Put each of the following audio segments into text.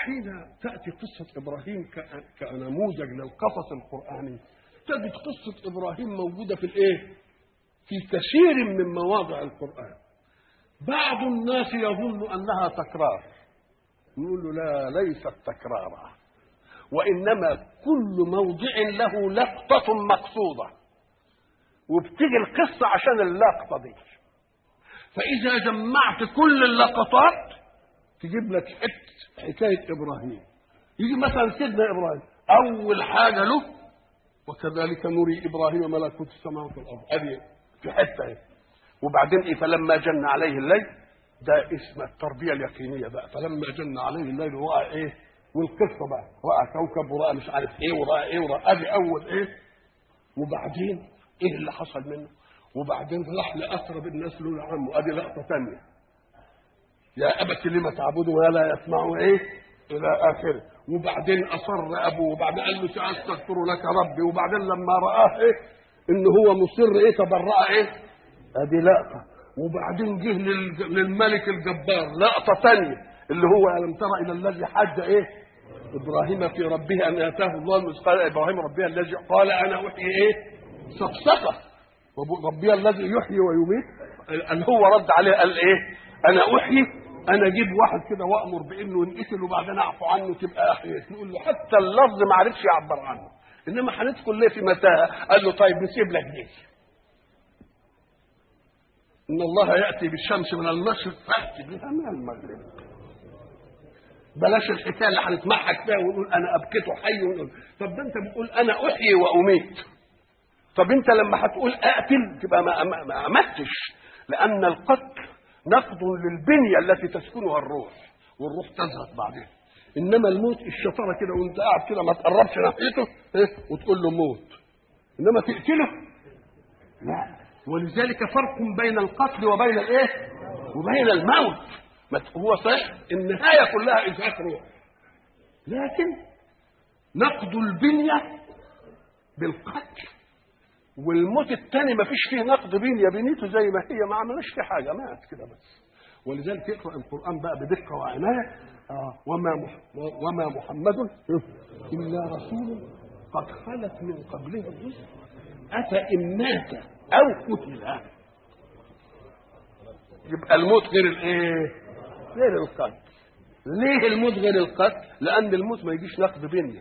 حين تأتي قصة إبراهيم ك- كنموذج للقصص القرآني تجد قصة إبراهيم موجودة في الإيه؟ في كثير من مواضع القرآن بعض الناس يظن أنها تكرار نقول له لا ليست تكرارا وإنما كل موضع له لقطة مقصودة وبتيجي القصة عشان اللقطة دي فإذا جمعت كل اللقطات تجيب لك حت- حكاية إبراهيم يجي مثلا سيدنا إبراهيم أول حاجة له وكذلك نري إبراهيم ملكوت السماوات والأرض أدي في حتة اهي وبعدين إيه فلما جن عليه الليل ده اسم التربية اليقينية بقى فلما جن عليه الليل رأى إيه والقصة بقى رأى كوكب ورأى مش عارف إيه ورأى إيه ورأى أدي أول إيه وبعدين إيه اللي حصل منه وبعدين راح لأقرب الناس له لعمه أدي لقطة ثانية يا أبت لم تعبد ولا يسمع إيه إلى آخره وبعدين أصر أبوه وبعدين قال له سأستغفر لك ربي وبعدين لما رآه إيه إن هو مصر إيه تبرأ إيه أدي لقطة وبعدين جه للج- للملك الجبار لقطة ثانية اللي هو ألم ترى إلى الذي حج إيه إبراهيم في ربه أن آتاه الله المس- قال إبراهيم ربي الذي قال أنا أحيي إيه صفصفة وب- ربي الذي يحيي ويميت اللي هو رد عليه قال إيه أنا أحيي أنا أجيب واحد كده وأمر بإنه ينقتل وبعدين أعفو عنه تبقى أحييت نقول له حتى اللفظ ما عرفش يعبر عنه إنما هندخل ليه في متاهة قال له طيب نسيب لك دي إن الله يأتي بالشمس من المشرق فأتي بها من المغرب بلاش الحكايه اللي هنتمحك فيها ونقول انا ابكته حي ونقول طب ده انت بتقول انا احيي واميت طب انت لما هتقول اقتل تبقى ما, ما, ما امتش لان القتل نقد للبنيه التي تسكنها الروح والروح تزهق بعدين انما الموت الشطاره كده وانت قاعد كده ما تقربش ناحيته إيه؟ وتقول له موت انما تقتله لا ولذلك فرق بين القتل وبين الايه وبين الموت ما ت- هو صحيح النهايه كلها ازهاق روح لكن نقد البنيه بالقتل والموت الثاني ما فيش فيه نقد بنيه بنيته زي ما هي ما عملناش فيه حاجه مات كده بس ولذلك اقرا القران بقى بدقه وعنايه آه وما مح وما محمد الا رسول قد خلت من قبله الرسل افان مات او قتل يبقى الموت غير الايه؟ غير القتل ليه الموت غير القتل؟ لان الموت ما يجيش نقد بنيه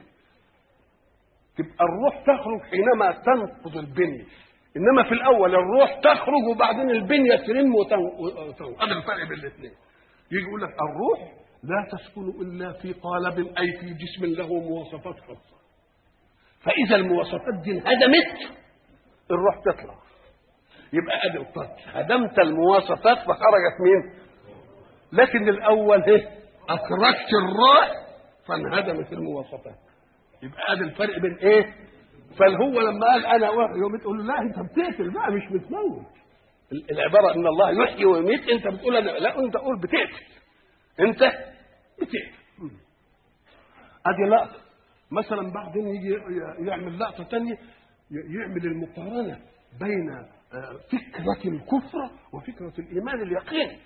تبقى الروح تخرج حينما تنقض البنيه انما في الاول الروح تخرج وبعدين البنيه ترم وتنقض هذا الفرق بين الاثنين يجي يقول لك الروح لا تسكن الا في قالب اي في جسم له مواصفات خاصه فاذا المواصفات دي انهدمت الروح تطلع يبقى ادي القتل هدمت المواصفات فخرجت مين لكن الاول ايه اخرجت الروح فانهدمت المواصفات يبقى ادي الفرق بين ايه فالهو لما قال انا واحد يوم تقول له لا انت بتقتل بقى مش بتموت ال- العباره ان الله يحيي ويميت انت بتقول انا لا انت قول بتقتل انت بتقتل ادي لقطه مثلا بعدين يجي ي- يعمل لقطه ثانيه يعمل المقارنه بين آه، فكره الكفر وفكره الايمان اليقيني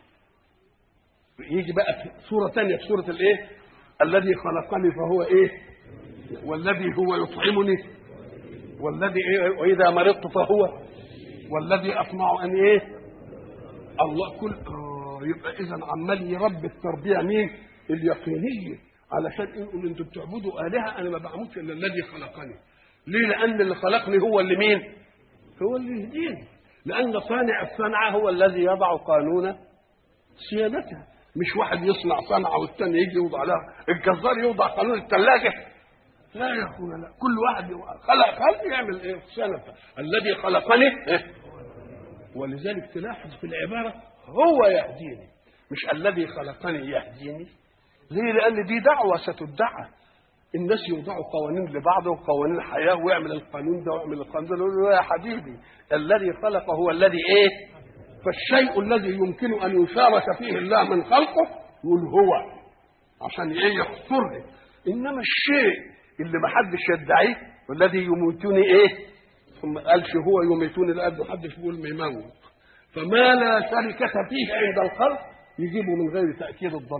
يجي بقى في سوره ثانيه في سوره الايه الذي خلقني فهو ايه والذي هو يطعمني والذي إيه واذا مرضت فهو والذي اطمع ان ايه الله كل آه يبقى اذا عمال يربي التربيه مين اليقينيه علشان يقول انتوا بتعبدوا الهه انا ما بعبدش الا الذي خلقني ليه لان اللي خلقني هو اللي مين هو اللي يهديني لان صانع الصنعه هو الذي يضع قانون صيانتها مش واحد يصنع صنعه والثاني يجي يوضع لها الجزار يوضع قانون الثلاجه لا يا اخونا لا كل واحد خلق خلق يعمل ايه صيانته الذي خلقني إيه؟ ولذلك تلاحظ في العباره هو يهديني مش الذي خلقني يهديني ليه لان دي دعوه ستدعى الناس يوضعوا قوانين لبعض وقوانين حياه ويعمل القانون ده ويعمل القانون ده يقول له يا حبيبي الذي خلق هو الذي ايه فالشيء الذي يمكن ان يشارك فيه الله من خلقه يقول هو عشان ايه يحصرني انما الشيء اللي ما حدش يدعيه والذي يميتني ايه ثم قالش هو يميتني لان ما حدش يقول ما يموت فما لا شركة فيه عند الخلق يجيبه من غير تأكيد الضمير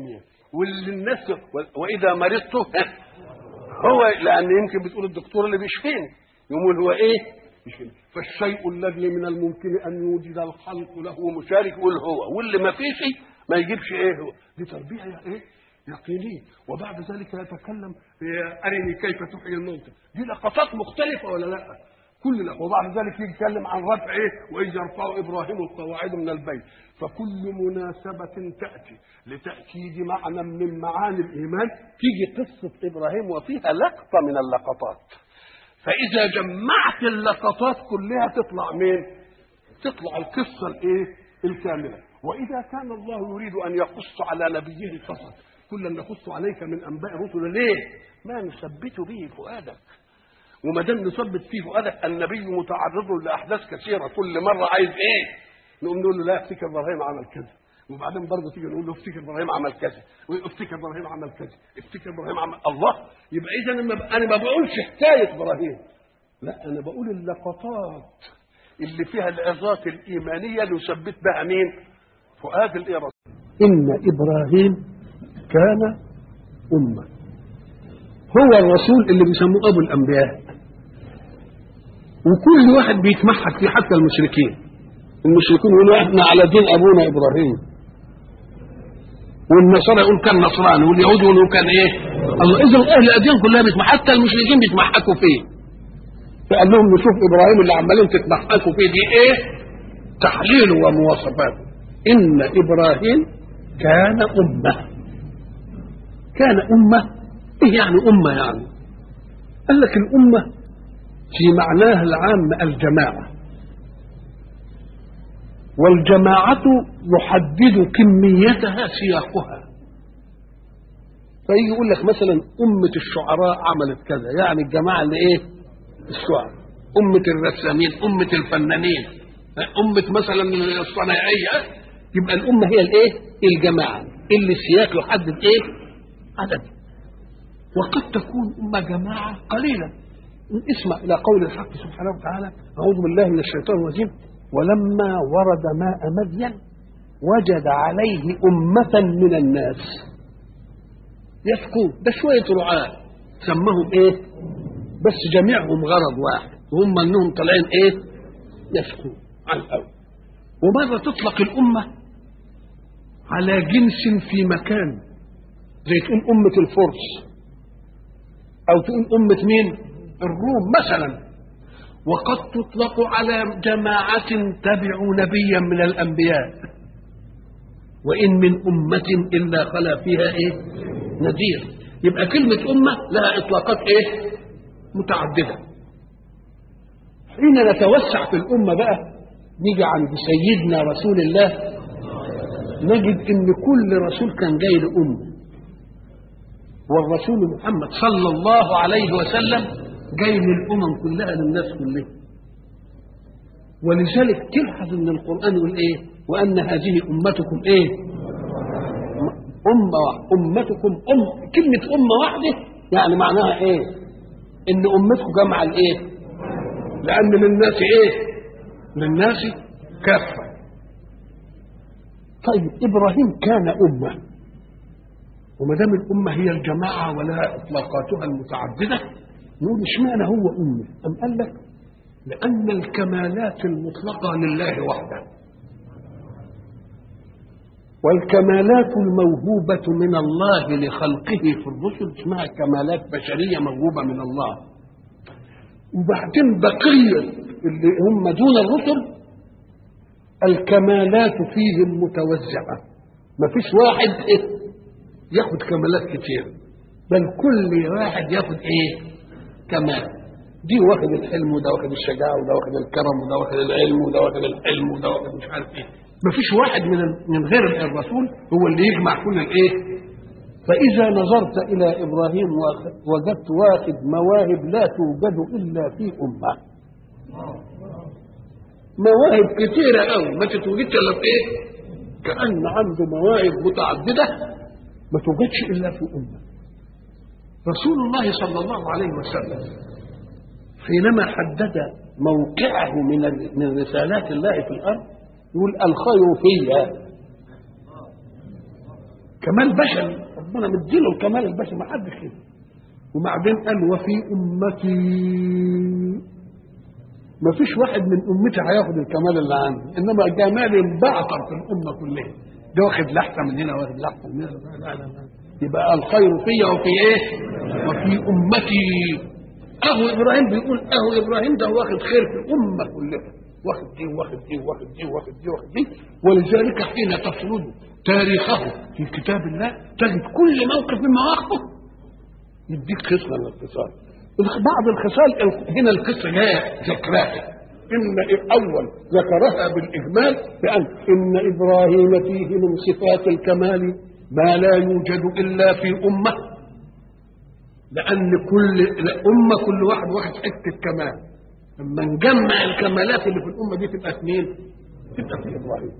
واللي الناس واذا مرضت هو لان يمكن بتقول الدكتور اللي بيشفيني يقول هو ايه يشفيني فالشيء الذي من الممكن ان يوجد الخلق له مشارك يقول هو واللي ما فيش ما يجيبش ايه هو دي تربيه ايه يقينيه وبعد ذلك يتكلم ارني كيف تحيي الموتى دي لقطات مختلفه ولا لا كل لا وبعد ذلك يتكلم عن رفع ايه واذ يرفع ابراهيم القواعد من البيت فكل مناسبه تاتي لتاكيد معنى من معاني الايمان تيجي قصه ابراهيم وفيها لقطه من اللقطات فاذا جمعت اللقطات كلها تطلع مين تطلع القصه الايه الكامله واذا كان الله يريد ان يقص على نبيه قصص كلا نقص عليك من انباء الرسل ليه ما نثبت به فؤادك وما دام نثبت فيه فؤادك النبي متعرض لاحداث كثيره كل مره عايز ايه نقوم نقول له لا افتكر ابراهيم عمل كذا وبعدين برضه تيجي نقول له افتكر ابراهيم عمل كذا وافتكر ابراهيم عمل كذا افتكر ابراهيم عمل الله يبقى اذا انا انا ما بقولش حكايه ابراهيم لا انا بقول اللقطات اللي فيها العظات الايمانيه اللي يثبت بها مين فؤاد الإرادة إن إبراهيم كان أمة هو الرسول اللي بيسموه أبو الأنبياء وكل واحد بيتمحك فيه حتى المشركين المشركين يقولوا احنا على دين ابونا ابراهيم والنصارى يقول كان نصراني واليهود يقولوا كان ايه الله اذا اهل الاديان كلها بيتمح حتى المشركين بيتمحكوا فيه فقال لهم نشوف ابراهيم اللي عمالين تتمحكوا فيه دي ايه تحليله ومواصفاته ان ابراهيم كان امه كان امه ايه يعني امه يعني قال لك الامه في معناها العام الجماعه والجماعة يحدد كميتها سياقها فيجي يقول لك مثلا أمة الشعراء عملت كذا يعني الجماعة اللي إيه الشعراء أمة الرسامين أمة الفنانين أمة مثلا الصناعية يبقى الأمة هي الإيه الجماعة اللي السياق يحدد إيه عدد وقد تكون أمة جماعة قليلة اسمع إلى قول الحق سبحانه وتعالى أعوذ بالله من الشيطان الرجيم ولما ورد ماء مدين وجد عليه أمة من الناس يسقون ده شوية رعاة سمهم إيه بس جميعهم غرض واحد وهم أنهم طالعين إيه يسقون على الأول ومرة تطلق الأمة على جنس في مكان زي تقول أمة الفرس أو تقول أمة مين الروم مثلا وقد تطلق على جماعة تبعوا نبيا من الأنبياء وإن من أمة إلا خلا فيها إيه نذير يبقى كلمة أمة لها إطلاقات إيه متعددة حين نتوسع في الأمة بقى نيجي عند سيدنا رسول الله نجد إن كل رسول كان جاي لأمه والرسول محمد صلى الله عليه وسلم جاي للامم كلها للناس كلها ولذلك تلحظ ان القران يقول ايه وان هذه امتكم ايه أمة أمتكم أم كلمة أمة واحدة يعني معناها إيه؟ إن أمتكم جمع الإيه؟ لأن للناس إيه؟ للناس كافة. طيب إبراهيم كان أمة وما دام الأمة هي الجماعة ولها إطلاقاتها المتعددة نقول اشمعنى هو أمة أم قال لك لأن الكمالات المطلقة لله وحده والكمالات الموهوبة من الله لخلقه في الرسل اسمها كمالات بشرية موهوبة من الله وبعدين بقية اللي هم دون الرسل الكمالات فيهم متوزعة ما فيش واحد إيه ياخد كمالات كتير بل كل واحد ياخد ايه كمال دي واخد الحلم وده واخد الشجاعة وده واخد الكرم وده واخد العلم وده واخد الحلم وده واخد مش عارف ايه مفيش واحد من من غير الرسول هو اللي يجمع كل الايه فإذا نظرت إلى إبراهيم وجدت واخد مواهب لا توجد إلا في أمة مواهب كثيرة أوي ما تتوجدش إلا في إيه؟ كأن عنده مواهب متعددة ما توجدش إلا في أمة رسول الله صلى الله عليه وسلم حينما حدد موقعه من من رسالات الله في الأرض يقول الخير فيها كمال بشري ربنا مديله الكمال البشري ما حدش كده وبعدين قال وفي امتي ما فيش واحد من امتي هياخد الكمال اللي عندي انما جمال بعثر في الامه كلها ده واخد لحظه من هنا واخد لحظه من هنا لا لا لا يبقى الخير في وفي ايه وفي امتي اهو ابراهيم بيقول اهو ابراهيم ده واخد خير في الامه كلها واخد دي واخد دي واخد دي واخد دي واخد دي ولذلك حين تفرض تاريخه في كتاب الله تجد كل موقف من مواقفه يديك خصله من الاتصال بعض الخصال هنا القصه جايه ذكراها ان اول ذكرها بالاجمال بان ان ابراهيم فيه من صفات الكمال ما لا يوجد الا في امه لان كل امه كل واحد واخد حته كمال لما نجمع الكمالات اللي في الامه دي تبقى في مين؟ تبقى في ابراهيم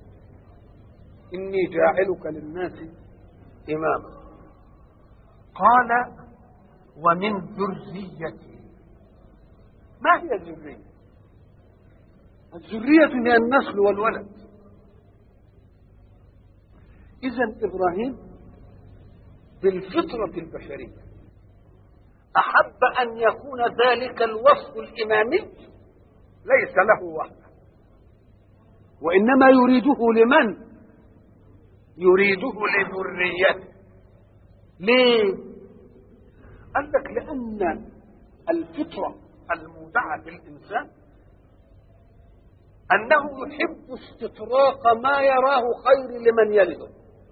إني جاعلك للناس إماما قال ومن ذريتي ما هي الذرية الذرية هي النسل والولد إذا إبراهيم بالفطرة البشرية أحب أن يكون ذلك الوصف الإمامي ليس له وحده وإنما يريده لمن؟ يريده لذريته ليه قال لك لان الفطره المودعه في الانسان انه يحب استطراق ما يراه خير لمن يلده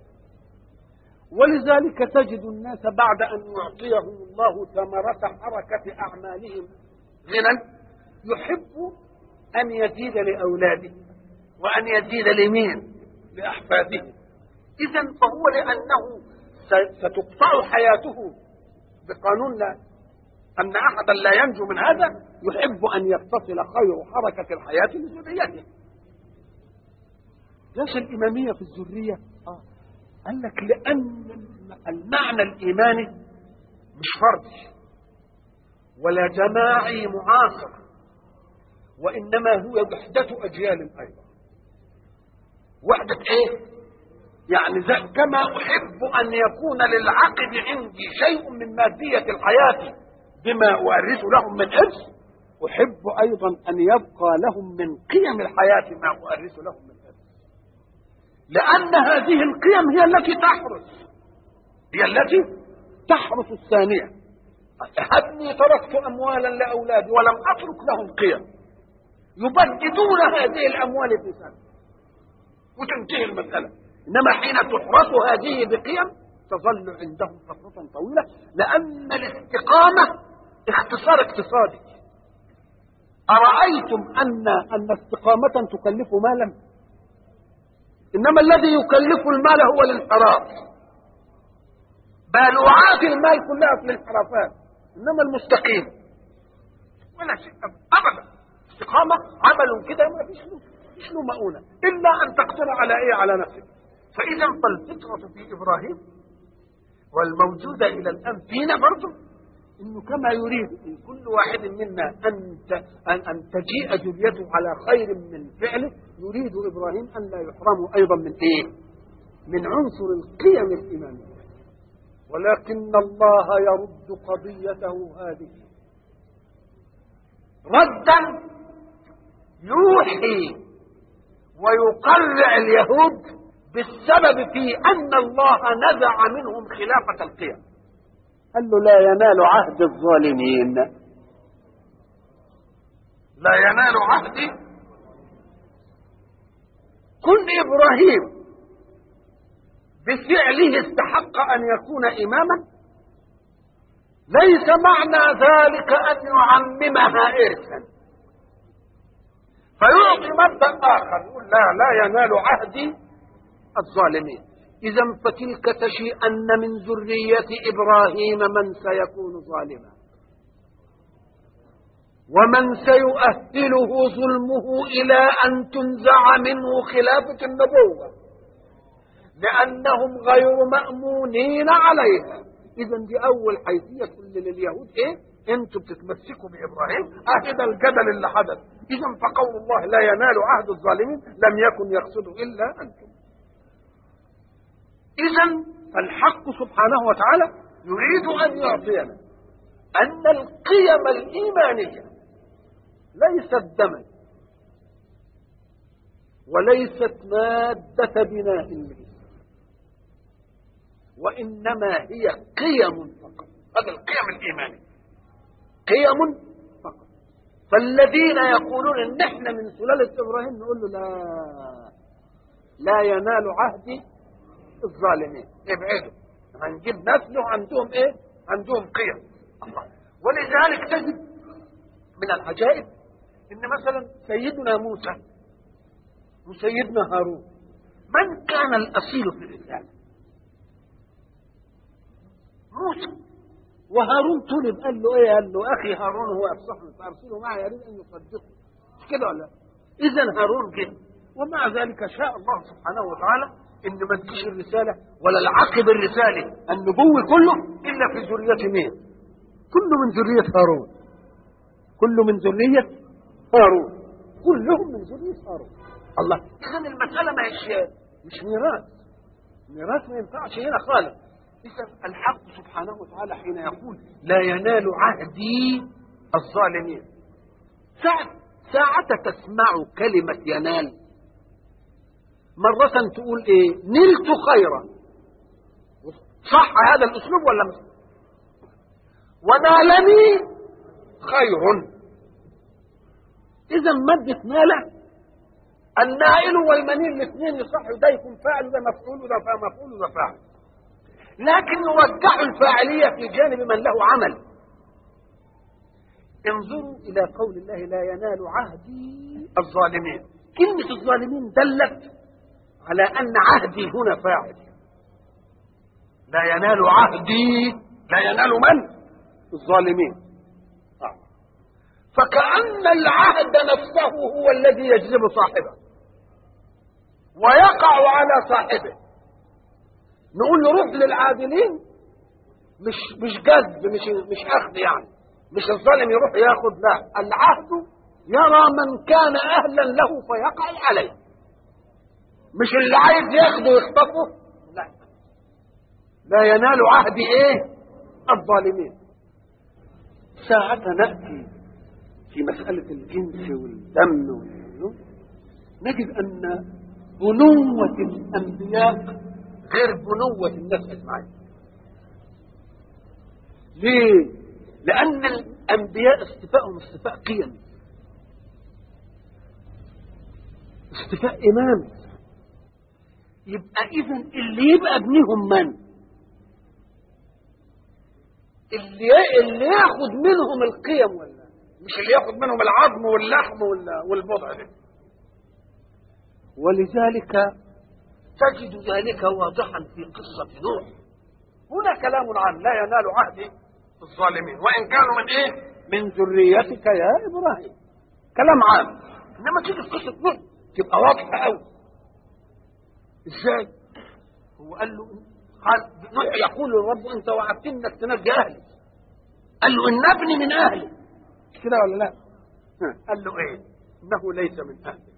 ولذلك تجد الناس بعد ان يعطيهم الله ثمره حركه اعمالهم غنى يحب ان يزيد لاولاده وان يزيد لمين لاحفاده إذا فهو لأنه ستقطع حياته بقانون لا أن أحدا لا ينجو من هذا يحب أن يتصل خير حركة الحياة لذريته ليش الإمامية في الذرية؟ آه. قال لك لأن المعنى الإيماني مش فردي ولا جماعي معاصر وإنما هو وحدة أجيال أيضا وحدة إيه؟ يعني زي كما أحب أن يكون للعقد عندي شيء من مادية الحياة بما أورث لهم من إرث أحب أيضا أن يبقى لهم من قيم الحياة ما أورث لهم من إرث لأن هذه القيم هي التي تحرس هي التي تحرس الثانية هبني تركت أموالا لأولادي ولم أترك لهم قيم يبددون هذه الأموال في سنة وتنتهي المسألة انما حين تحرس هذه بقيم تظل عندهم فترة طويلة لأن الاستقامة اختصار اقتصادي أرأيتم أن أن استقامة تكلف مالا إنما الذي يكلف المال هو الانحراف بالوعات المال كلها في الانحرافات إنما المستقيم ولا شيء أبدا استقامة عمل كده ما فيش له فيش له مؤونة إلا أن تقدر على إيه على نفسك فإذا فالفطرة في إبراهيم والموجودة إلى الآن فينا برضه إنه كما يريد إن كل واحد منا أن أن أن تجيء ذريته على خير من فعله يريد إبراهيم أن لا يحرموا أيضا من إيه؟ من عنصر القيم الإيمانية ولكن الله يرد قضيته هذه ردا يوحي ويقرع اليهود بالسبب في أن الله نزع منهم خلافة القيم قال له لا ينال عهد الظالمين لا ينال عهدي كل إبراهيم بفعله استحق أن يكون إماما ليس معنى ذلك أن يعممها إرثا فيعطي مبدأ آخر يقول لا لا ينال عهدي الظالمين إذا فتلك تشي أن من ذرية إبراهيم من سيكون ظالما ومن سيؤهله ظلمه إلى أن تنزع منه خلافة النبوة لأنهم غير مأمونين عليها إذا دي أول حيثية لليهود إيه؟ أنتم بتتمسكوا بإبراهيم أهدى الجدل اللي حدث إذا فقول الله لا ينال عهد الظالمين لم يكن يقصد إلا أنتم إذا فالحق سبحانه وتعالى يريد أن يعطينا أن القيم الإيمانية ليست دما وليست مادة بناء للإسلام وإنما هي قيم فقط هذا القيم الإيمانية قيم فقط فالذين يقولون ان احنا من سلالة ابراهيم نقول له لا لا ينال عهدي الظالمين ابعدوا هنجيب نسله عندهم ايه عندهم قيم الله ولذلك تجد من العجائب ان مثلا سيدنا موسى وسيدنا هارون من كان الاصيل في الاسلام موسى وهارون طلب قال له ايه قال له اخي هارون هو افصحني فارسله معي يريد ان يصدقه مش كده ولا اذا هارون جه ومع ذلك شاء الله سبحانه وتعالى ان ما تجيش الرساله ولا العقب الرساله النبوي كله الا في ذريه مين؟ كله من ذريه هارون كله من ذريه هارون كلهم من ذريه هارون الله اذا المساله ما هيش مش ميراث ميراث ما ينفعش هنا خالص إذا الحق سبحانه وتعالى حين يقول لا ينال عهدي الظالمين ساعة ساعة تسمع كلمة ينال مرة تقول ايه نلت خيرا صح هذا الاسلوب ولا مش ونالني خير اذا مادة نال النائل والمنيل الاثنين يصح ده يكون فاعل وده مفعول وده مفعول وده فاعل لكن نرجح الفاعلية في جانب من له عمل انظروا إلى قول الله لا ينال عهدي الظالمين كلمة الظالمين دلت على أن عهدي هنا فاعل لا ينال عهدي لا ينال من الظالمين آه. فكأن العهد نفسه هو الذي يجذب صاحبه ويقع على صاحبه نقول له روح للعادلين مش مش جذب مش مش اخذ يعني مش الظالم يروح ياخذ لا العهد يرى من كان اهلا له فيقع عليه مش اللي عايز ياخده ويخطفه لا لا ينال عهد ايه الظالمين ساعة نأتي في مسألة الجنس والدم والعيون نجد أن بنوة الأنبياء غير بنوة الناس أجمعين ليه؟ لأن الأنبياء اصطفائهم اصطفاء قيم اصطفاء إمام يبقى إذا اللي يبقى ابنهم من؟ اللي اللي ياخد منهم القيم ولا مش اللي ياخد منهم العظم واللحم ولا والبضع ده ولذلك تجد ذلك واضحا في قصة نوح هنا كلام عام لا ينال عهد الظالمين وإن كانوا من إيه من ذريتك يا إبراهيم كلام عام إنما تيجي في قصة نوح تبقى واضحة أوي إزاي هو قال له قال نوح يقول للرب أنت وعدتني إنك تنجي أهلي قال له إن ابني من أهلي كده ولا لا قال له إيه إنه ليس من أهلك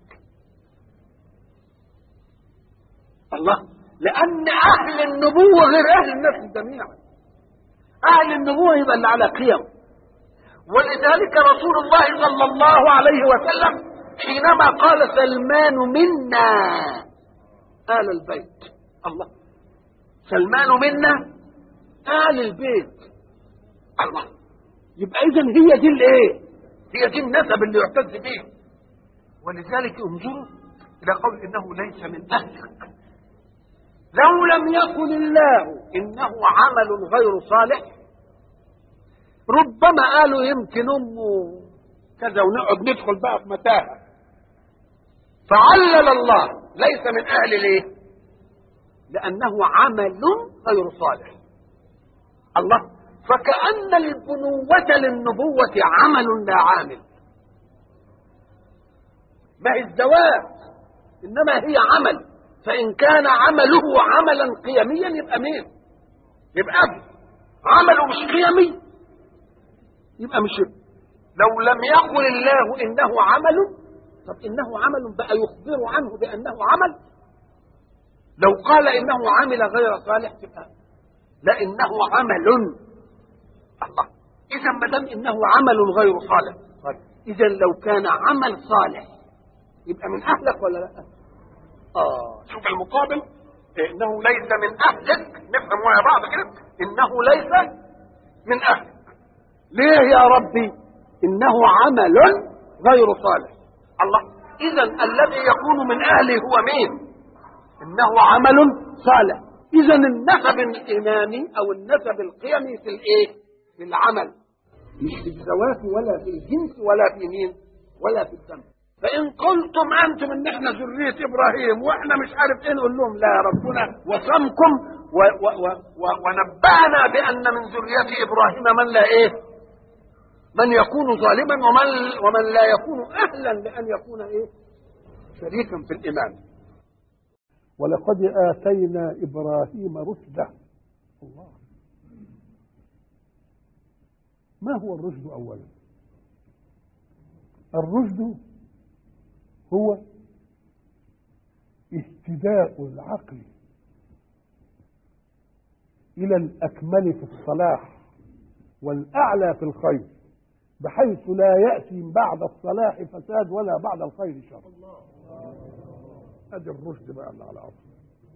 الله لأن أهل النبوة غير أهل النفس جميعا أهل النبوة يبقى اللي على قيم ولذلك رسول الله صلى الله عليه وسلم حينما قال سلمان منا آل البيت الله سلمان منا آل البيت الله يبقى إذا هي دي الإيه؟ هي دي النسب اللي يعتز به ولذلك انظروا إلى قول إنه ليس من أهلك لو لم يكن الله انه عمل غير صالح ربما قالوا يمكن امه كذا ونقعد ندخل بقى في متاهه فعلل الله ليس من اهل ليه لانه عمل غير صالح الله فكأن البنوة للنبوة عمل لا عامل ما هي الزواج إنما هي عمل فإن كان عمله عملا قيميا يبقى مين؟ يبقى أب عمله مش قيمي يبقى مش ابن لو لم يقل الله إنه عمل طب إنه عمل بقى يخبر عنه بأنه عمل لو قال انه عمل غير صالح تبقى لا انه عمل الله اذا ما دام انه عمل غير صالح طيب اذا لو كان عمل صالح يبقى من اهلك ولا لا اه شوف المقابل انه ليس من اهلك نفهم مع بعض كده انه ليس من اهلك ليه يا ربي انه عمل غير صالح الله اذا الذي يكون من اهلي هو مين انه عمل صالح اذا النسب الايماني او النسب القيمي في الايه في العمل مش في الذوات ولا في الجنس ولا في مين ولا في الدم فان قلتم انتم ان احنا ذريه ابراهيم واحنا مش عارف ايه نقول لهم لا ربنا وصمكم و و و و ونبأنا بان من ذريه ابراهيم من لا ايه من يكون ظالما ومن ومن لا يكون اهلا لان يكون ايه شريكا في الايمان ولقد آتينا إبراهيم رشده الله ما هو الرشد أولا الرشد هو اهتداء العقل إلى الأكمل في الصلاح والأعلى في الخير بحيث لا يأتي بعد الصلاح فساد ولا بعد الخير شر ادي الرشد بقى اللي على اصله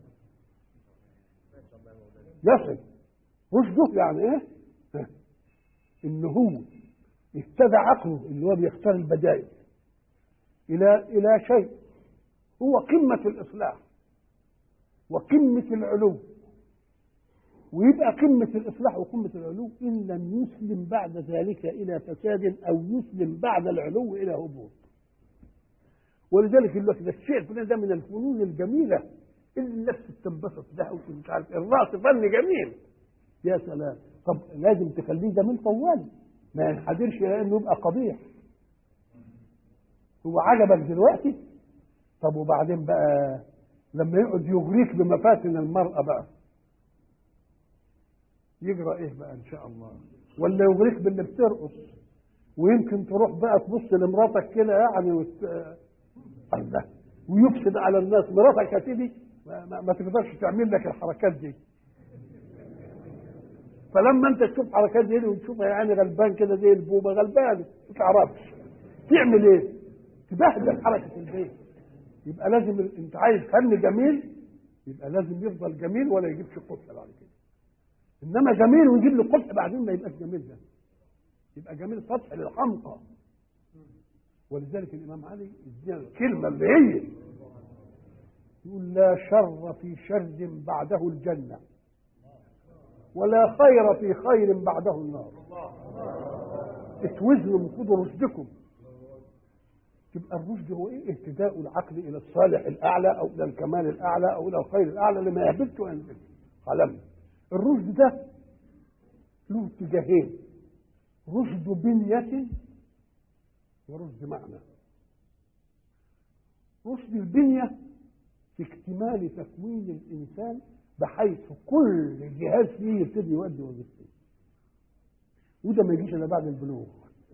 يصل رشده يعني ايه ها. ان هو اهتدى عقله اللي هو بيختار البدائل الى الى شيء هو قمه الاصلاح وقمه العلو ويبقى قمة الإصلاح وقمة العلو إن لم يسلم بعد ذلك إلى فساد أو يسلم بعد العلو إلى هبوط ولذلك يقول لك ده الشيء كله ده من الفنون الجميله اللي النفس بتنبسط ده ومش عارف إيه. الراس فن جميل يا سلام طب لازم تخليه جميل طوال ما ينحدرش الى انه يبقى قبيح هو عجبك دلوقتي طب وبعدين بقى لما يقعد يغريك بمفاتن المرأة بقى يجرى ايه بقى ان شاء الله ولا يغريك باللي بترقص ويمكن تروح بقى تبص لمراتك كده يعني وت... الله ويفسد على الناس مراتك يا سيدي ما, ما, ما تقدرش تعمل لك الحركات دي فلما انت تشوف حركات دي وتشوفها يعني غلبان كده زي البوبه غلبان ما تعرفش تعمل ايه؟ تبهدل حركه البيت يبقى لازم ال- انت عايز فن جميل يبقى لازم يفضل جميل ولا يجيبش قبح بعد كده انما جميل ويجيب له قبح بعدين ما يبقاش جميل ده يبقى جميل سطح للحمقى ولذلك الامام علي ادينا الكلمه اللي هي يقول لا شر في شر بعده الجنه ولا خير في خير بعده النار اتوزنوا من خذوا رشدكم يبقى الرشد هو ايه اهتداء العقل الى الصالح الاعلى او الى الكمال الاعلى او الى الخير الاعلى لما يهبط وينزل قلم الرشد ده له اتجاهين رشد بنية ورشد معنى رشد البنية في اكتمال تكوين الإنسان بحيث كل جهاز فيه يبتدي يؤدي وظيفته وده ما يجيش إلا بعد البلوغ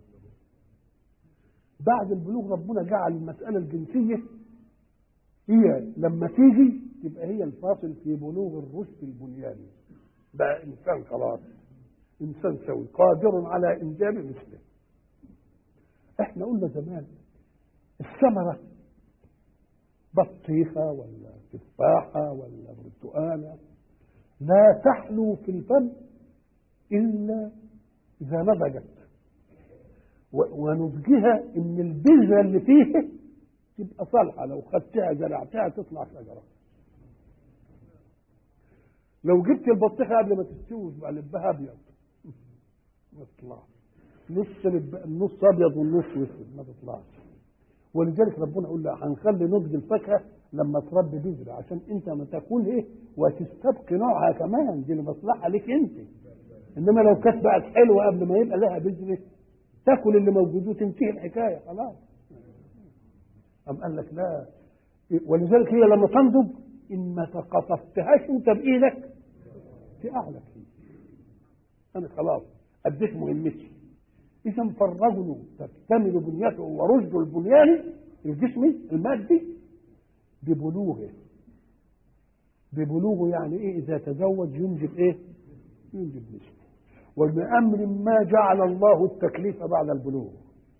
بعد البلوغ ربنا جعل المسألة الجنسية هي لما تيجي تبقى هي الفاصل في بلوغ الرشد البنياني بقى إنسان خلاص إنسان سوي قادر على إنجاب مثله إحنا قلنا زمان الثمرة بطيخة ولا تفاحة ولا برتقالة لا تحلو في الفم إلا إذا نضجت و- ونضجها إن البذرة اللي فيها تبقى صالحة لو خدتها زرعتها تطلع شجرة لو جبت البطيخة قبل ما تستوي تبقى لبها أبيض ما تطلعش نص لب... النص أبيض والنص أسود ما تطلعش ولذلك ربنا يقول لا هنخلي نضج الفاكهه لما تربي بذره عشان انت ما تاكلها وتستبقي نوعها كمان دي المصلحه ليك انت انما لو كانت بقت حلوه قبل ما يبقى لها بذره تاكل اللي موجود وتنتهي الحكايه خلاص أم قال لك لا ولذلك هي لما تنضج ان ما تقطفتهاش انت بايدك تقعلك فيه انا خلاص اديت مهمتي إذا فالرجل تكتمل بنيته ورشد البنيان الجسمي المادي ببلوغه ببلوغه يعني ايه اذا تزوج ينجب ايه ينجب نسبه وبامر ما جعل الله التكليف بعد البلوغ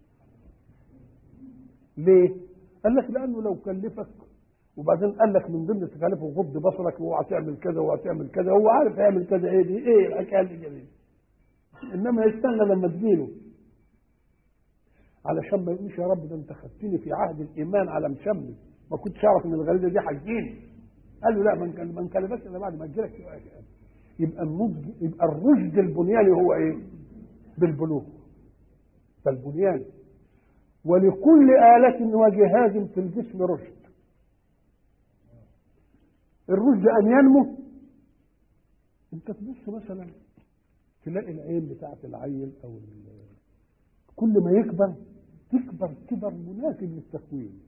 ليه قال لك لانه لو كلفك وبعدين قال لك من ضمن تكاليفه غض بصرك واوعى تعمل كذا واوعى تعمل كذا هو عارف هيعمل كذا ايه دي ايه الحكايه اللي جميله انما يستنى لما تجيله علشان ما يقولش يا رب ده انت خدتني في عهد الايمان على مشمل ما كنتش اعرف ان الغريزه دي هتجيني قال له لا ما نكل- ما نكلفكش الا بعد ما تجيلك يبقى النضج يبقى الرشد البنياني هو ايه؟ بالبلوغ فالبنيان ولكل آلة وجهاز في الجسم رشد الرشد أن ينمو أنت تبص مثلا تلاقي العين بتاعت العيل أو ال- كل ما يكبر تكبر كبر مناسب للتكوين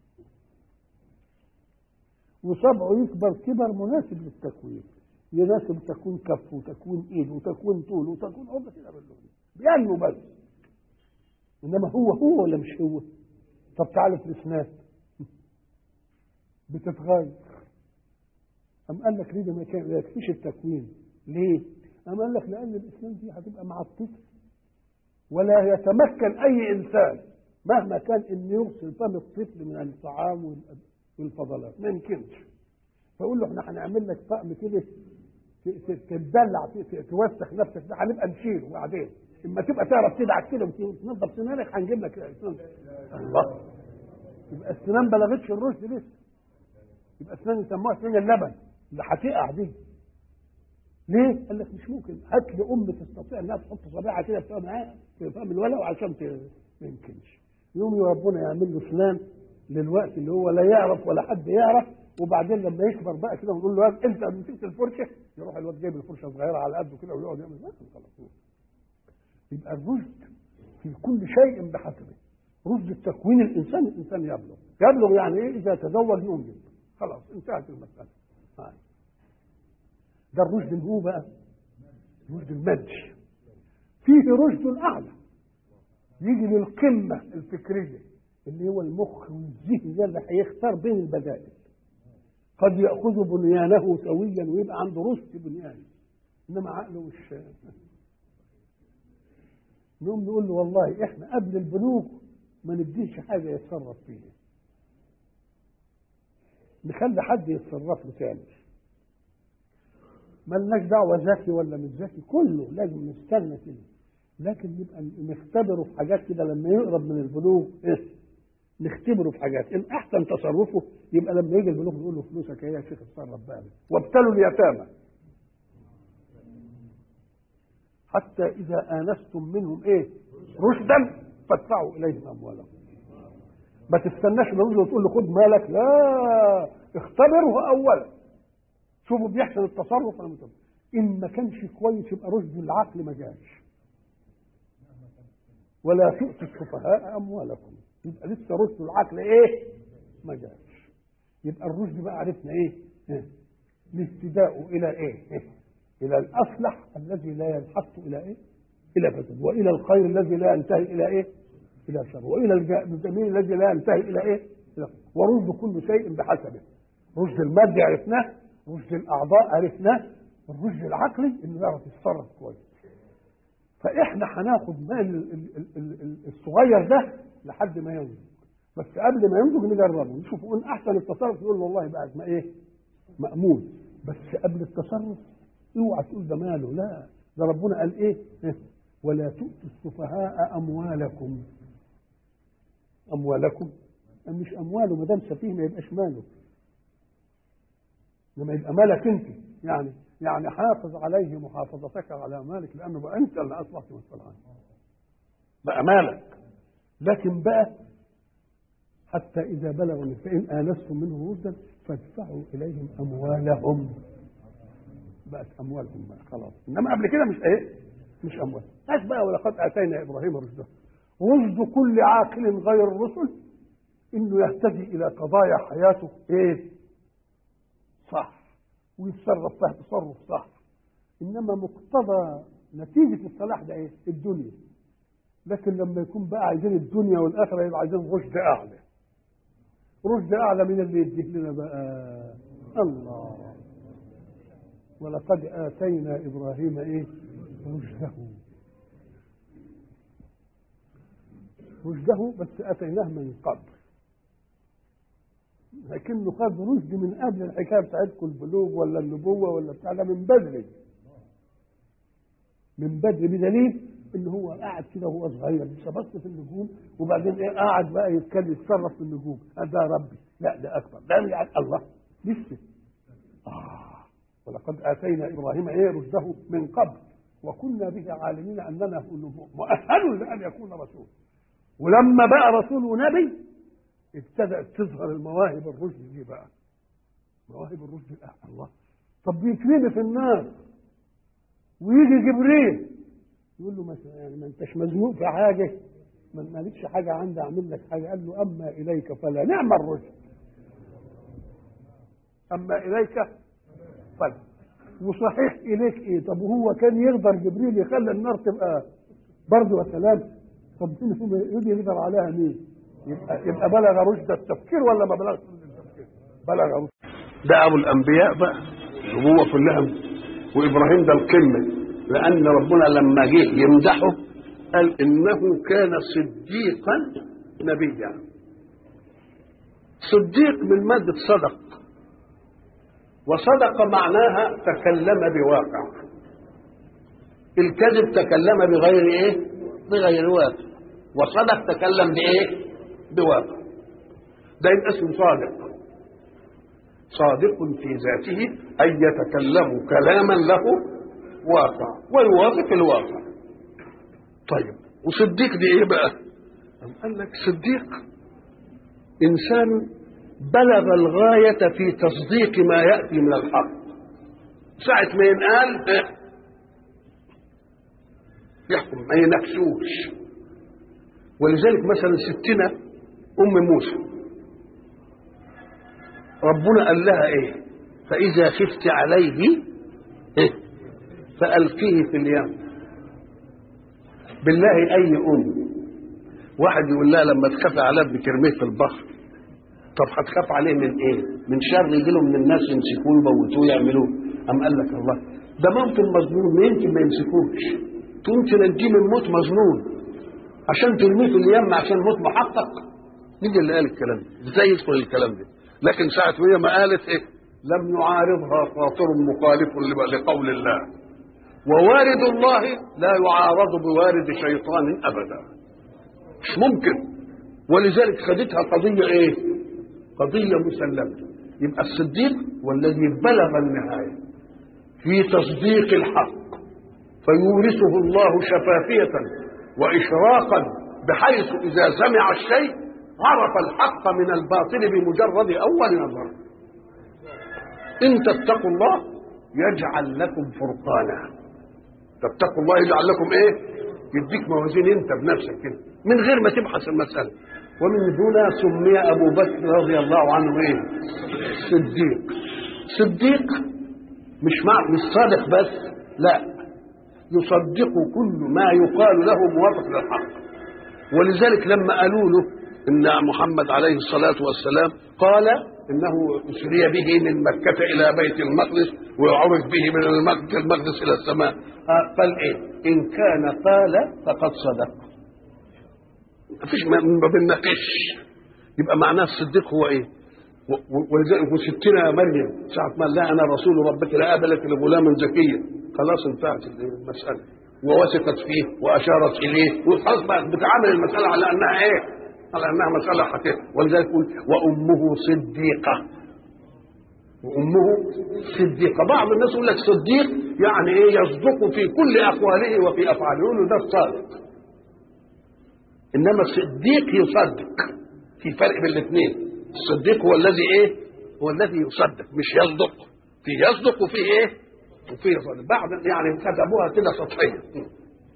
وصبعه يكبر كبر مناسب للتكوين يناسب تكوين كف وتكوين ايد وتكوين طول وتكوين عضله كده باللون بينمو بس انما هو هو ولا مش هو طب تعالى في الاسنان بتتغير أم قال لك ليه ده ما كان- ما يكفيش التكوين ليه؟ أم قال لك لأن الإسلام دي هتبقى مع الطفل ولا يتمكن أي إنسان مهما كان إن يرسل فم الطفل من الطعام وال- والفضلات ما يمكنش فأقول له إحنا هنعمل لك طقم كده ت- ت- تتدلع ت- ت- توسخ نفسك ده هنبقى نشيله وبعدين اما تبقى تعرف تدعك كده وتنظف سنانك هنجيب لك اسنان الله يبقى السنان بلغتش الرشد لسه يبقى اسنان يسموها اسنان اللبن اللي هتقع دي ليه؟ قال لك مش ممكن هات لي ام تستطيع انها تحط صباعها كده في فم في فم الولد وعشان ت- ما يمكنش يوم ربنا يعمل له اسنان للوقت اللي هو لا يعرف ولا حد يعرف وبعدين لما يكبر بقى كده ونقول له يا انت مسكت الفرشه يروح الواد جايب الفرشه صغيره على قده كده ويقعد يعمل ما خلاص يبقى الرشد في كل شيء بحسبه رشد تكوين الانسان الانسان يبلغ يبلغ يعني ايه اذا تزوج ينجب خلاص انتهت المساله هاي. ده الرشد اللي هو بقى الرشد المادي فيه رشد اعلى يجي للقمه الفكريه اللي هو المخ والذهن ده اللي هيختار بين البدائل قد ياخذ بنيانه سويا ويبقى عنده رشد بنياني انما عقله مش نقوم نقول له والله احنا قبل البلوغ ما نديش حاجه يتصرف فيها نخلي حد يتصرف له تاني ملناش دعوه ذكي ولا مش ذكي كله لازم نستنى كده لكن نبقى نختبره في حاجات كده لما يقرب من البلوغ إيه؟ نختبره في حاجات ان احسن تصرفه يبقى لما يجي البلوغ نقول له فلوسك ايه يا شيخ اتصرف بقى وابتلوا اليتامى حتى إذا آنستم منهم إيه رشدا فادفعوا إليهم أموالهم ما تستناش الرجل وتقول له خد مالك لا اختبره أولا شوفوا بيحسن التصرف ولا مش إن ما كانش كويس يبقى رشد العقل ما جاش ولا تؤتوا السفهاء أموالكم يبقى لسه رشد العقل إيه ما جاش يبقى الرشد بقى عرفنا إيه, إيه؟ الاهتداء إلى إيه, إيه؟ إلى الأصلح الذي لا ينحط إلى إيه؟ إلى فساد وإلى الخير الذي لا ينتهي إلى إيه؟ إلى شر وإلى الج- الجميل الذي لا ينتهي إلى إيه؟ إلى ورشد كل شيء بحسبه رشد المادي عرفناه رشد الأعضاء عرفناه الرشد العقلي إنه يعرف يتصرف كويس فإحنا هناخد مال ال- ال- ال- ال- ال- الصغير ده لحد ما ينضج بس قبل ما ينضج نجربه نشوف ان احسن التصرف يقول والله بقى ما ايه مأمون بس قبل التصرف اوعى تقول ده ماله لا ده ربنا قال ايه إيه؟ ولا تؤتوا السفهاء اموالكم اموالكم أم مش امواله ما دام سفيه ما يبقاش ماله لما يبقى مالك انت يعني يعني حافظ عليه محافظتك على مالك لانه بقى انت اللي اصبحت مسؤول عنه بقى مالك لكن بقى حتى اذا بلغوا فان انستم منه رشدا فادفعوا اليهم اموالهم بقت اموالهم بقى خلاص انما قبل كده مش ايه مش اموال ايش بقى ولقد اتينا ابراهيم رشده رشد كل عاقل غير الرسل انه يهتدي الى قضايا حياته ايه صح ويتصرف فيها تصرف صح انما مقتضى نتيجه الصلاح ده ايه الدنيا لكن لما يكون بقى عايزين الدنيا والاخره يبقى عايزين رشد اعلى رشد اعلى من اللي يديه لنا بقى الله ولقد آتينا إبراهيم إيه رشده رشده بس أتيناه من قبل لكنه خد رشد من قبل الحكاية بتاعتكم البلوغ ولا النبوة ولا بتاع ده من بدري من بدري بدليل ان هو قاعد كده وهو صغير لسه بص في النجوم وبعدين ايه قاعد بقى يتكلم يتصرف في النجوم قال ده ربي لا ده اكبر ده يعني الله لسه آه ولقد اتينا ابراهيم ايه رشده من قبل وكنا به عالمين اننا مؤهل لان يكون رسول ولما بقى رسول ونبي ابتدات تظهر المواهب الرشد دي بقى مواهب الرشد آه الله طب بيكرمني في النار ويجي جبريل يقول له مثلا يعني ما انتش مزنوق في حاجه ما مالكش حاجه عندي اعمل لك حاجه قال له اما اليك فلا نعم الرشد اما اليك فلا وصحيح اليك ايه طب وهو كان يقدر جبريل يخلي النار تبقى برضه وسلام طب يجي يقدر عليها مين يبقى يبقى بلغ رشد التفكير ولا ما بلغش رشد التفكير بلغ رشد ده ابو الانبياء بقى النبوه كلها وابراهيم ده القمه لان ربنا لما جه يمدحه قال انه كان صديقا نبيا صديق من ماده صدق وصدق معناها تكلم بواقع الكذب تكلم بغير ايه بغير واقع وصدق تكلم بايه بواقع ده يبقى اسمه صادق صادق في ذاته أن يتكلم كلاما له واقع ويوافق الواقع طيب وصديق دي ايه بقى قال لك صديق انسان بلغ الغاية في تصديق ما يأتي من الحق ساعة ما ينقال إيه؟ يحكم ما ينكسوش ولذلك مثلا ستنا أم موسى ربنا قال لها ايه فاذا خفت عليه إيه؟ فالقيه في اليم بالله اي ام واحد يقول لها لما تخاف على ابنك ارميه في البحر طب هتخاف عليه من ايه من شر يجي له من الناس يمسكوه يموتوه يعملوه ام قال لك الله ده ممكن مظنون يمكن ما يمسكوش تقوم تنجيه من موت مظنون عشان ترميه في اليم عشان موت محقق مين اللي قال الكلام ده ازاي يدخل الكلام ده لكن ساعة وهي ما قالت ايه لم يعارضها خاطر مخالف لقول الله ووارد الله لا يعارض بوارد شيطان ابدا مش ممكن ولذلك خدتها قضية ايه قضية مسلمة يبقى الصديق والذي بلغ النهاية في تصديق الحق فيورثه الله شفافية وإشراقا بحيث إذا سمع الشيء عرف الحق من الباطل بمجرد اول نظر ان تتقوا الله يجعل لكم فرقانا تتقوا الله يجعل لكم ايه يديك موازين انت بنفسك كده من غير ما تبحث المساله ومن هنا سمي ابو بكر رضي الله عنه ايه صديق صديق مش مع مش صادق بس لا يصدق كل ما يقال له موافق للحق ولذلك لما قالوا له ان محمد عليه الصلاه والسلام قال انه اسري به من مكه الى بيت المقدس ويعرج به من المقدس الى السماء قال ايه ان كان قال فقد صدق مفيش ما بنناقش يبقى معناه الصديق هو ايه ولذلك وستنا مريم ساعة ما لا أنا رسول ربك لا أبلك لغلاما زكيا خلاص انتهت المسألة ووثقت فيه وأشارت إليه وخلاص بقت بتعامل المسألة على أنها إيه؟ على انها مساله حقيقه ولذلك يقول وامه صديقه وامه صديقه بعض الناس يقول لك صديق يعني ايه يصدق في كل اقواله وفي افعاله يقول ده الصادق انما الصديق يصدق في فرق بين الاثنين الصديق هو الذي ايه هو الذي يصدق مش يصدق في يصدق وفي ايه وفي يصدق بعض يعني كتبوها كده سطحيه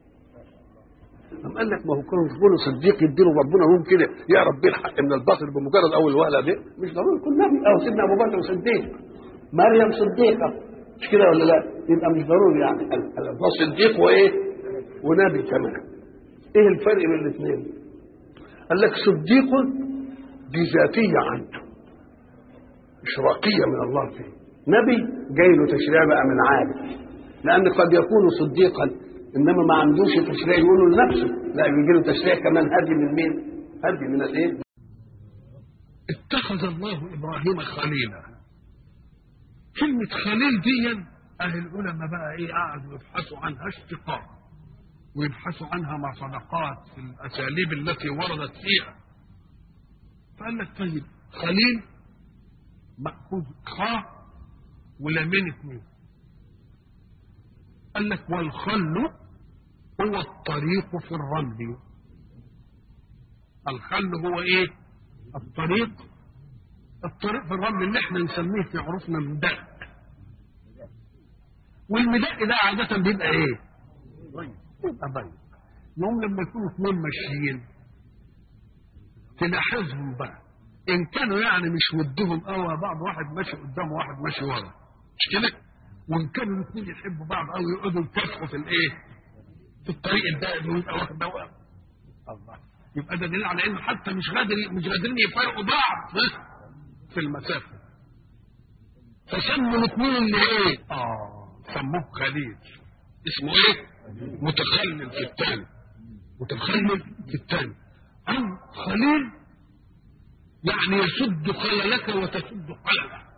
أم قال لك ما هو كان يقول صديق يديله ربنا هم كده يعرف بيه الحق من الباطل بمجرد اول وهله دي مش ضروري يكون نبي او سيدنا ابو بكر صديق مريم صديقه مش كده ولا لا؟ يبقى مش ضروري يعني الله صديق وايه؟ ونبي كمان ايه الفرق بين الاثنين؟ قال لك صديق دي ذاتيه عنده اشراقيه من الله فيه نبي جاي له تشريع بقى من عالم لان قد يكون صديقا انما ما عندوش تشريع يقوله لنفسه لا يجي له تشريع كمان هدي من مين؟ هدي من الايه؟ اتخذ الله ابراهيم خليلا كلمة خليل دي اهل العلماء بقى ايه قعدوا يبحثوا عنها اشتقاق ويبحثوا عنها مع صدقات في الاساليب التي وردت فيها فقال لك طيب خليل مأخوذ خاء ولامين اثنين قال لك والخل هو الطريق في الرمل الخل هو ايه الطريق الطريق في الرمل اللي احنا نسميه في عرفنا مدق والمدق ده عادة بيبقى ايه بيبقى ضيق يوم لما يكونوا اثنين ماشيين تلاحظهم بقى ان كانوا يعني مش ودهم قوي بعض واحد ماشي قدام وواحد ماشي ورا مش كده وان كانوا الاثنين يحبوا بعض قوي يقعدوا يكافحوا في الايه في الطريق الدائم ويبقى واخد دوام الله يبقى ده دليل على انه حتى مش قادر مش قادرين يفرقوا بعض ها؟ في المسافه فسموا الاثنين اللي ايه اه سموه خليل اسمه ايه متخلل في الثاني متخلل في الثاني او خليل يعني يسد خللك وتسد خلله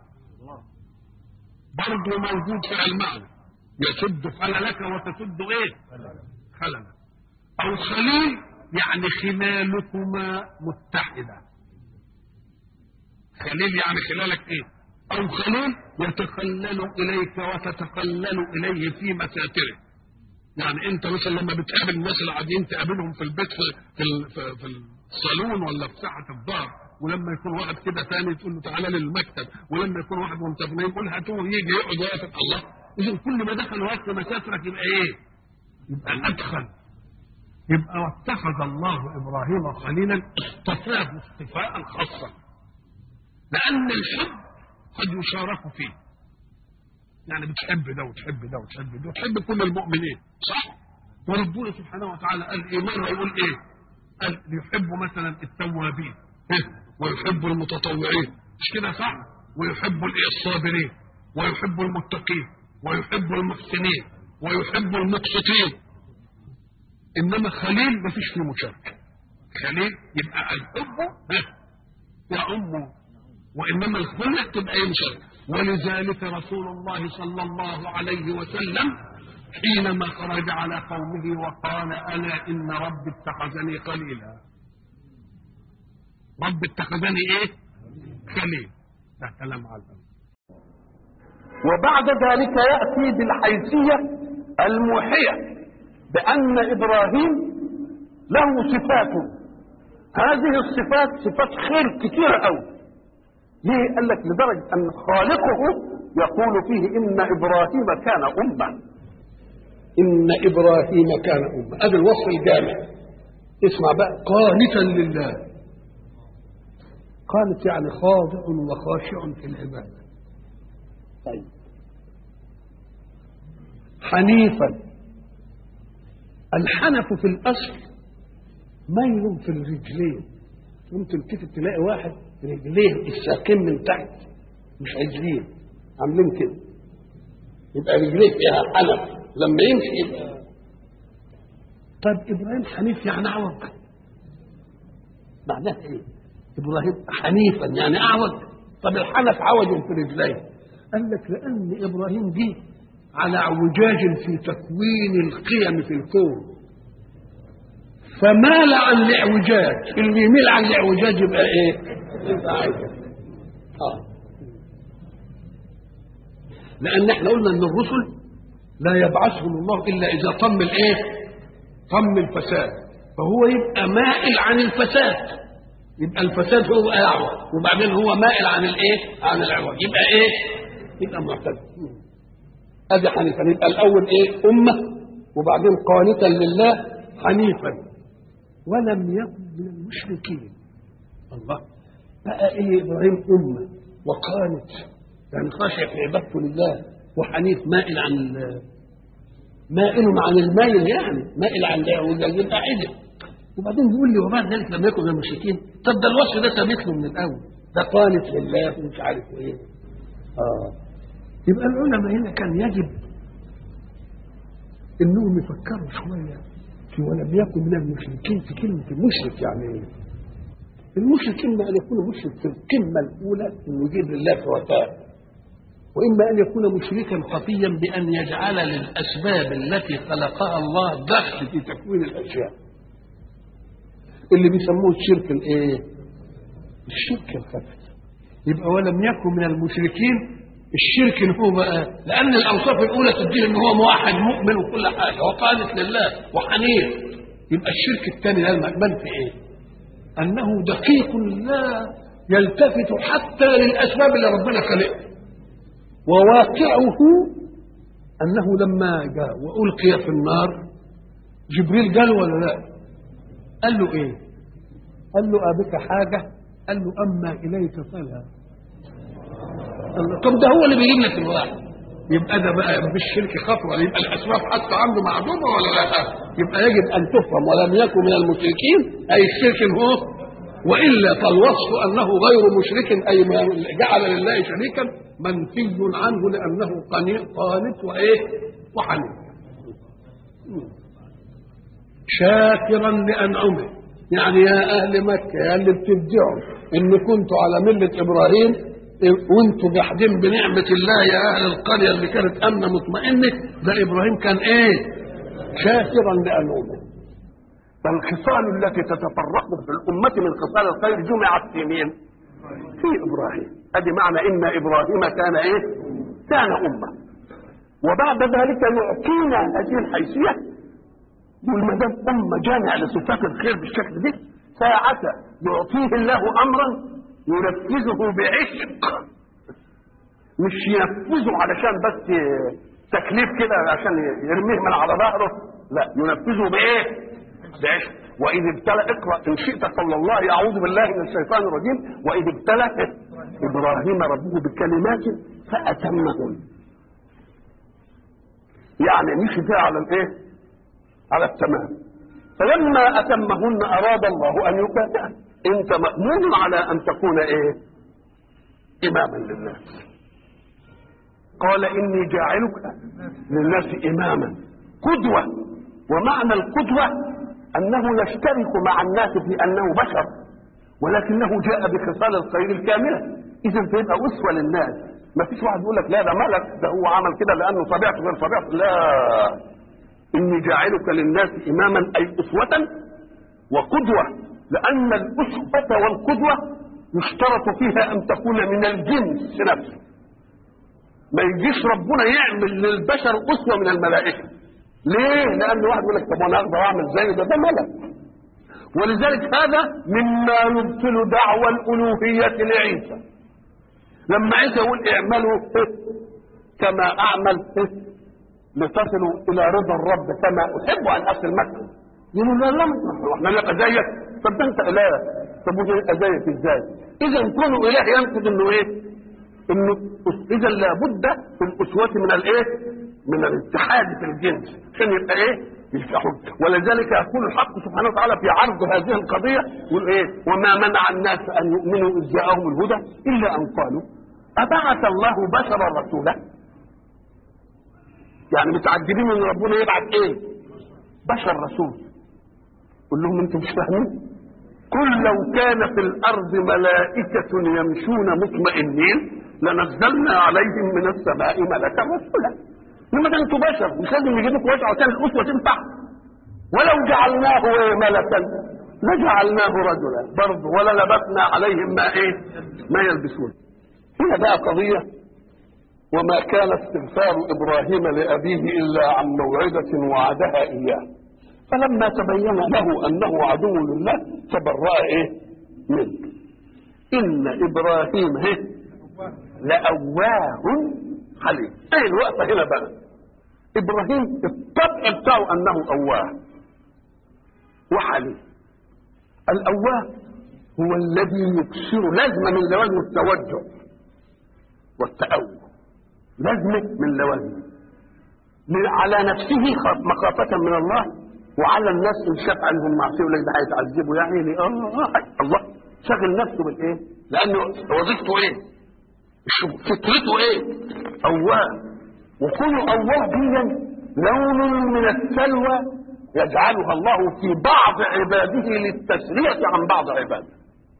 برضه موجود في المعنى يسد خللك وتسد ايه خللك او خليل يعني خلالكما متحدة خليل يعني خلالك ايه او خليل يتخلل اليك وتتخلل اليه في مساتره يعني انت مثلا لما بتقابل الناس اللي قاعدين تقابلهم في البيت في في, في, في الصالون ولا في ساحه الدار ولما يكون واحد كده تاني تقول له تعالى للمكتب ولما يكون واحد منتبه يقول هاتوه يجي يقعد واقف الله اذا كل ما دخل وقت مسافرك يبقى ايه؟ يبقى الادخل يبقى واتخذ الله ابراهيم خليلا اصطفاه اصطفاء خاصا لان الحب قد يشارك فيه يعني بتحب ده وتحب ده وتحب ده وتحب كل المؤمنين صح وربنا سبحانه وتعالى قال ايمان هيقول ايه قال يحب مثلا التوابين ويحب المتطوعين مش كده صح ويحب الايه الصابرين ويحب المتقين ويحب المحسنين ويحب المقسطين انما خليل ما فيش فيه مشاركه خليل يبقى الحب يعم وانما الخلة تبقى ايه مشاركه ولذلك رسول الله صلى الله عليه وسلم حينما خرج على قومه وقال الا ان ربي اتخذني خليلا رب اتخذني ايه خليل ده كلام على الأول. وبعد ذلك يأتي بالحيثية الموحية بأن إبراهيم له صفات هذه الصفات صفات خير كثيرة أوي ليه؟ قال لك لدرجة أن خالقه يقول فيه إن إبراهيم كان أمة إن إبراهيم كان أمة هذا الوصف الجامع اسمع بقى قانتا لله قانت يعني خاضع وخاشع في العبادة طيب حنيفا الحنف في الأصل ميل في الرجلين ممكن كده تلاقي واحد رجليه الساقين من تحت مش عايزين عاملين كده يبقى رجليه فيها حنف لما يمشي يبقى طب ابراهيم حنيف يعني اعوج معناها ايه؟ ابراهيم حنيفا يعني اعوج طب الحنف عوج في رجليه قال لك لان ابراهيم دي على اعوجاج في تكوين القيم في الكون فمال عن الاعوجاج اللي يميل عن الاعوجاج يبقى ايه؟ يبقى عايز اه لان احنا قلنا ان الرسل لا يبعثهم الله الا اذا طم الايه؟ طم الفساد فهو يبقى مائل عن الفساد يبقى الفساد هو اعوج وبعدين هو مائل عن الايه؟ عن الاعوج يبقى ايه؟ يبقى معتدل ادي حنيفا يبقى الاول ايه؟ امه وبعدين قانتا لله حنيفا ولم يكن من المشركين الله بقى ايه ابراهيم امه وقانت يعني خاشع في عبادته لله وحنيف مائل عن ال- مائل عن المايل يعني مائل عن الاعوجاج يبقى عدل وبعدين بيقول لي وبعد ذلك لم يكن من المشركين طب ده الوصف ده ثابت له من الاول ده قانت لله ومش عارف ايه اه يبقى العلماء هنا كان يجب انهم يفكروا شويه في ولم يكن من المشركين في كلمه المشرك يعني ايه؟ المشرك اما ان يكون مشرك في القمه الاولى انه يجيب لله شركاء واما ان يكون مشركا خفيا بان يجعل للاسباب التي خلقها الله دخل في تكوين الاشياء اللي بيسموه الشرك الايه؟ الشرك الخفي يبقى ولم يكن من المشركين الشرك اللي هو بقى لان الاوصاف الاولى تديه ان هو موحد مؤمن وكل حاجه وقانت لله وحنيف يبقى الشرك الثاني ده المأمن في ايه؟ انه دقيق لا يلتفت حتى للاسباب اللي ربنا خلقها وواقعه انه لما جاء والقي في النار جبريل قال ولا لا؟ قال له ايه؟ قال له ابك حاجه؟ قال له اما اليك فلا قال له طب ده هو اللي بيجيب لك الواحد يبقى ده بقى مش شرك خطوه يبقى الاسباب حتى عنده معدومه ولا لا؟ يبقى يجب ان تفهم ولم يكن من المشركين اي الشرك هو والا فالوصف انه غير مشرك اي ما جعل لله شريكا منفي عنه لانه قانت وايه؟ وحنيف شاكرا لانعمه يعني يا اهل مكه يا اللي بتبدعوا ان كنتوا على مله ابراهيم وانتوا جاحدين بنعمه الله يا اهل القريه اللي كانت امنه مطمئنه ده ابراهيم كان ايه؟ شاكرا لانعمه فالخصال التي تتفرق في الأمة من خصال الخير جمعت في مين؟ في إبراهيم أدي معنى إن إبراهيم كان إيه؟ كان أمة وبعد ذلك يعطينا هذه الحيثية يقول ما دام أمة جامعة لصفات الخير بالشكل ده ساعة يعطيه الله أمرا ينفذه بعشق مش ينفذه علشان بس تكليف كده عشان يرميه من على ظهره لا ينفذه بايه؟ بعشق واذ ابتلى اقرا ان شئت صلى الله اعوذ بالله من الشيطان الرجيم واذ ابتلى ابراهيم ربه بكلمات فاتمهن يعني مشي فيها على الايه؟ على التمام فلما اتمهن اراد الله ان يكافئه انت مامون على ان تكون ايه؟ اماما للناس قال اني جاعلك للناس اماما قدوه ومعنى القدوه انه يشترك مع الناس في انه بشر ولكنه جاء بخصال الخير الكامله اذا فيبقى اسوه للناس ما فيش واحد يقول لك لا ده ملك ده هو عمل كده لانه طبيعته غير طبيعته لا اني جاعلك للناس اماما اي اسوه وقدوه لان الاسوه والقدوه يشترط فيها ان تكون من الجنس نفسه ما يجيش ربنا يعمل للبشر اسوه من الملائكه ليه؟ لأن واحد يقول لك طب أنا أقدر أعمل زيه ده ده ملك. ولذلك هذا مما يبطل دعوى الألوهية لعيسى. لما عيسى يقول اعملوا كما أعمل لتصلوا إلى رضا الرب كما أحب أن أصل مكة. يقولوا لا لا احنا نبقى زيك طب ده أنت إله طب يبقى زيك إزاي؟ إذا كونه إله ينقض إنه إيه؟ إنه إذا لابد في الأسوة من الإيه؟ من الاتحاد في الجنس عشان يبقى ايه يفتحون ولذلك يقول الحق سبحانه وتعالى في عرض هذه القضيه يقول ايه وما منع الناس ان يؤمنوا اذ جاءهم الهدى الا ان قالوا ابعث الله بشرا رسولا يعني متعجبين ان ربنا يبعث ايه بشر رسول قول لهم انتم مش فاهمين قل لو كان في الارض ملائكه يمشون مطمئنين لنزلنا عليهم من السماء ملكا رسولا انما ده انتوا بشر مش لازم يجيب لكم وجع عشان الاسوه تنفع ولو جعلناه ملكا لجعلناه رجلا برضه ولا لبسنا عليهم ما ايه ما يلبسون هنا بقى قضيه وما كان استغفار ابراهيم لابيه الا عن موعده وعدها اياه فلما تبين له انه عدو لله تبرأ ايه منه ان ابراهيم ايه لأواه حليم ايه الوقفه هنا بقى ابراهيم الطبع بتاعه انه اواه وحليم الاواه هو الذي يكسر لازمه من لوازم التوجه والتأوه لازمه من لوازمه على نفسه مخافة من الله وعلى الناس ان شاف عنهم معصيه ولا ده هيتعذبوا يا عيني الله الله شغل نفسه بالايه؟ لانه وظيفته ايه؟ فطرته ايه؟ أواه وكل أواه دي لون من السلوى يجعلها الله في بعض عباده للتسلية عن بعض عباده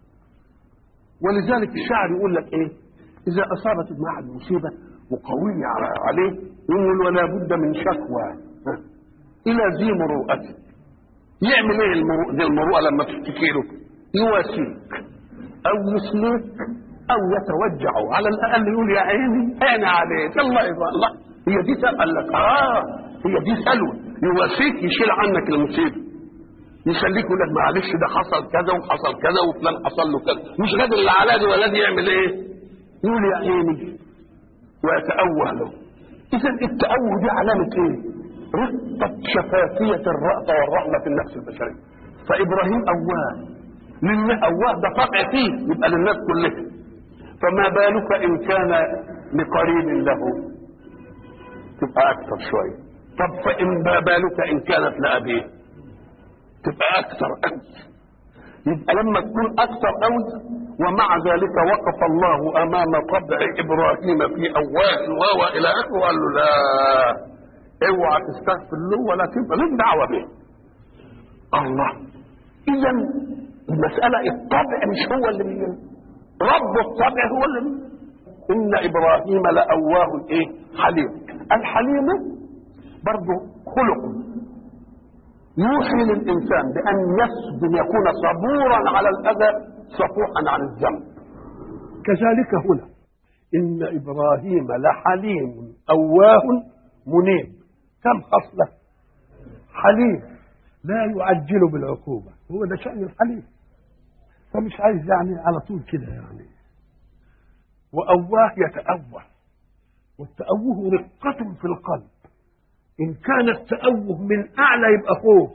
ولذلك الشاعر يقول لك ايه اذا اصابت ابن احد مصيبه وقويه على- عليه يقول ولا بد من شكوى ها، الى ذي مروءته يعمل ايه المرو... ذي المروءه لما تشتكي له يواسيك او يسليك او يتوجع على الاقل يقول يا عيني عيني عليك الله يرضى الله هي دي سأل قال لك اه هي دي سلوى يواسيك يشيل عنك المصيبه يخليك يقول لك معلش ده حصل كذا وحصل كذا وفلان حصل له كذا مش غادر اللي على دي ولا دي يعمل ايه؟ يقول يا عيني ويتأوه له إذا التأوه دي علامة إيه؟ رقة شفافية الرأفة والرحمة في النفس البشرية فإبراهيم أواه لله أواه ده طبع فيه يبقى للناس كلها فما بالك إن كان لقريب له تبقى أكثر شوية طب فإن ما بالك إن كانت لأبيه تبقى أكثر قوي يبقى لما تكون أكثر قوي ومع ذلك وقف الله أمام طبع إبراهيم في أواه واو إلى آخره وقال له لا اوعى تستغفر له ولا تبقى لك دعوة به الله إذا المسألة الطبع مش هو اللي بي... رب الطبع هو اللي بي... إن إبراهيم لأواه إيه حليم الحليم برضه خلق يوحي للإنسان بأن يسجد يكون صبورا على الأذى صفوحا عن الذنب كذلك هنا إن إبراهيم لحليم أواه منيب كم خصلة حليم لا يعجل بالعقوبة هو ده شأن الحليم فمش عايز يعني على طول كده يعني وأواه يتأوه والتأوه رقة في القلب إن كان التأوه من أعلى يبقى خوف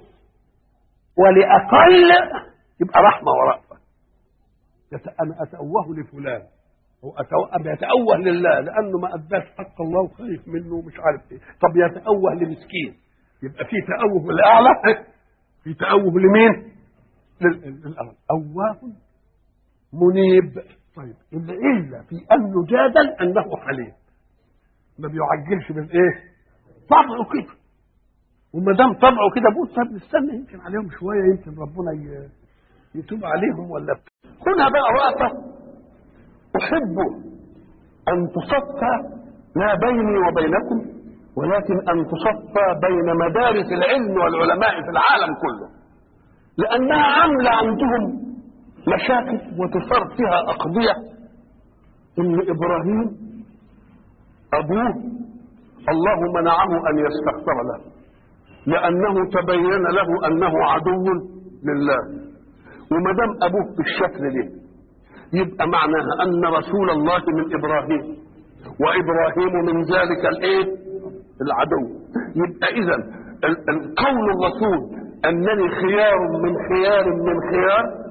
ولأقل يبقى رحمة ورأفة يت- أنا أتأوه لفلان هو أتو- يتأوه لله لأنه ما أداش حق الله وخايف منه ومش عارف إيه طب يتأوه لمسكين يبقى في تأوه للأعلى في تأوه لمين؟ لل- للأرض أواه منيب طيب إلا إلا في أن يجادل أنه حليم ما بيعجلش بالايه؟ طبعه كده وما دام طبعه كده بقول طب نستنى يمكن عليهم شويه يمكن ربنا ي- يتوب عليهم ولا بتاع. هنا بقى وقفة أحب أن تصفى لا بيني وبينكم ولكن أن تصفى بين مدارس العلم والعلماء في العالم كله لأنها عاملة عندهم مشاكل وتثار فيها أقضية إن إبراهيم أبوه الله منعه أن يستغفر له لأنه تبين له أنه عدو لله وما دام أبوه بالشكل ده يبقى معناها أن رسول الله من إبراهيم وإبراهيم من ذلك الإيه؟ العدو يبقى إذا ال- القول الرسول أنني خيار من خيار من خيار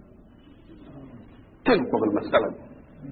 تنقض المسألة دي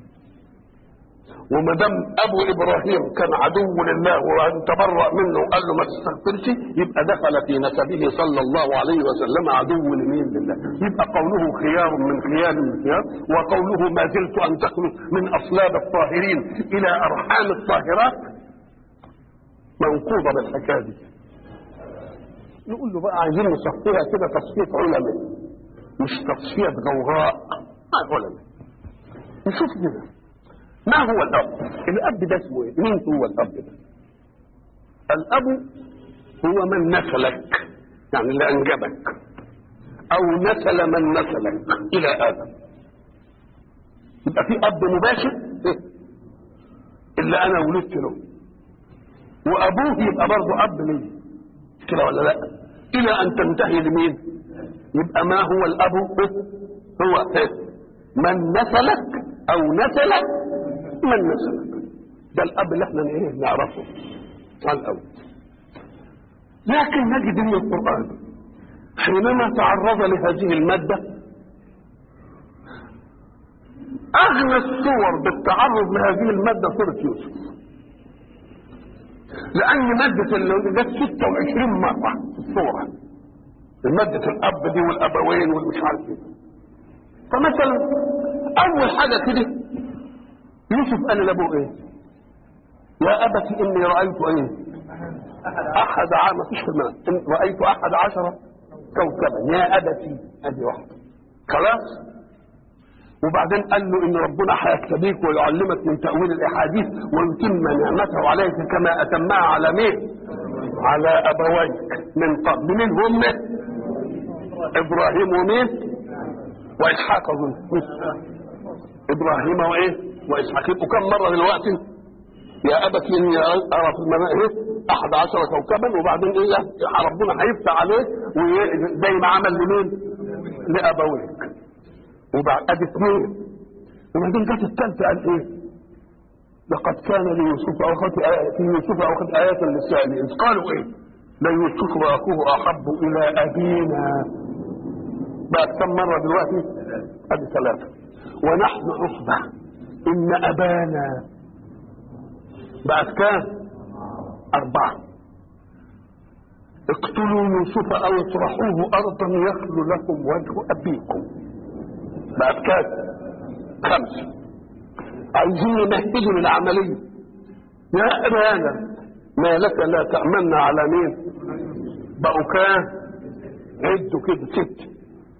وما دام ابو ابراهيم كان عدو لله وان تبرأ منه وقال له ما تستغفرش يبقى دخل في نسبه صلى الله عليه وسلم عدو لمين لله يبقى قوله خيار من خيار من خيار وقوله ما زلت انتقل من اصلاب الطاهرين الى ارحام الطاهرات منقوضه بالحكايه دي نقول له بقى عايزين نصفيها كده تصفيه علماء مش تصفيه غوغاء ما علماء نشوف كده ما هو الأب؟ الأب ده اسمه إيه؟ مين هو الأب ده؟ الأب هو من نسلك يعني اللي أنجبك أو نسل من نسلك إلى آدم يبقى في أب مباشر إيه؟ اللي أنا ولدت له وأبوه يبقى برضه أب لي كده ولا لا؟ إلى أن تنتهي لمين؟ يبقى ما هو الأب؟ إيه؟ هو إيه؟ من نسلك أو نسلك من نسلك ده الاب اللي احنا ايه نعرفه على الاول لكن نجد ان القران حينما تعرض لهذه الماده اغنى الصور بالتعرض لهذه الماده سوره يوسف لان ماده اللي جت 26 مره في الصوره ماده الاب دي والابوين والمش عارف ايه فمثلا اول حاجه كده يوسف قال لابوه ايه يا ابت اني رايت ايه احد عام ما فيش كمان إن رايت احد عشر كوكبا يا ابتي ادي واحده خلاص وبعدين قال له ان ربنا هيكتبيك ويعلمك من تاويل الاحاديث ويتم نعمته عليك كما اتمها على مين؟ على ابويك من قبل مين هم؟ ابراهيم ومين؟ واسحاق اظن ابراهيم وايه؟ واسحاق يبقوا كم مره دلوقتي؟ يا ابت اني ارى في المنام ايه؟ احد عشر كوكبا وبعدين ايه؟ ربنا هيفتح عليك زي ما عمل لمين؟ لابويك وبعد ادي اثنين وبعدين جت الثالثه قال ايه؟ لقد كان ليوسف اخذ في يوسف اخذ ايات للسائل اذ قالوا ايه؟ ليوسف واخوه احب الى ابينا بقت كم مره دلوقتي؟ ادي ثلاثه ونحن عصبه ان ابانا بقت كام؟ اربعه اقتلوا يوسف او اطرحوه ارضا يخلو لكم وجه ابيكم بقت كام؟ خمسه عايزين يمهدوا للعمليه يا ابانا ما لك لا تامنا على مين؟ بقوا كام؟ عدوا كده ست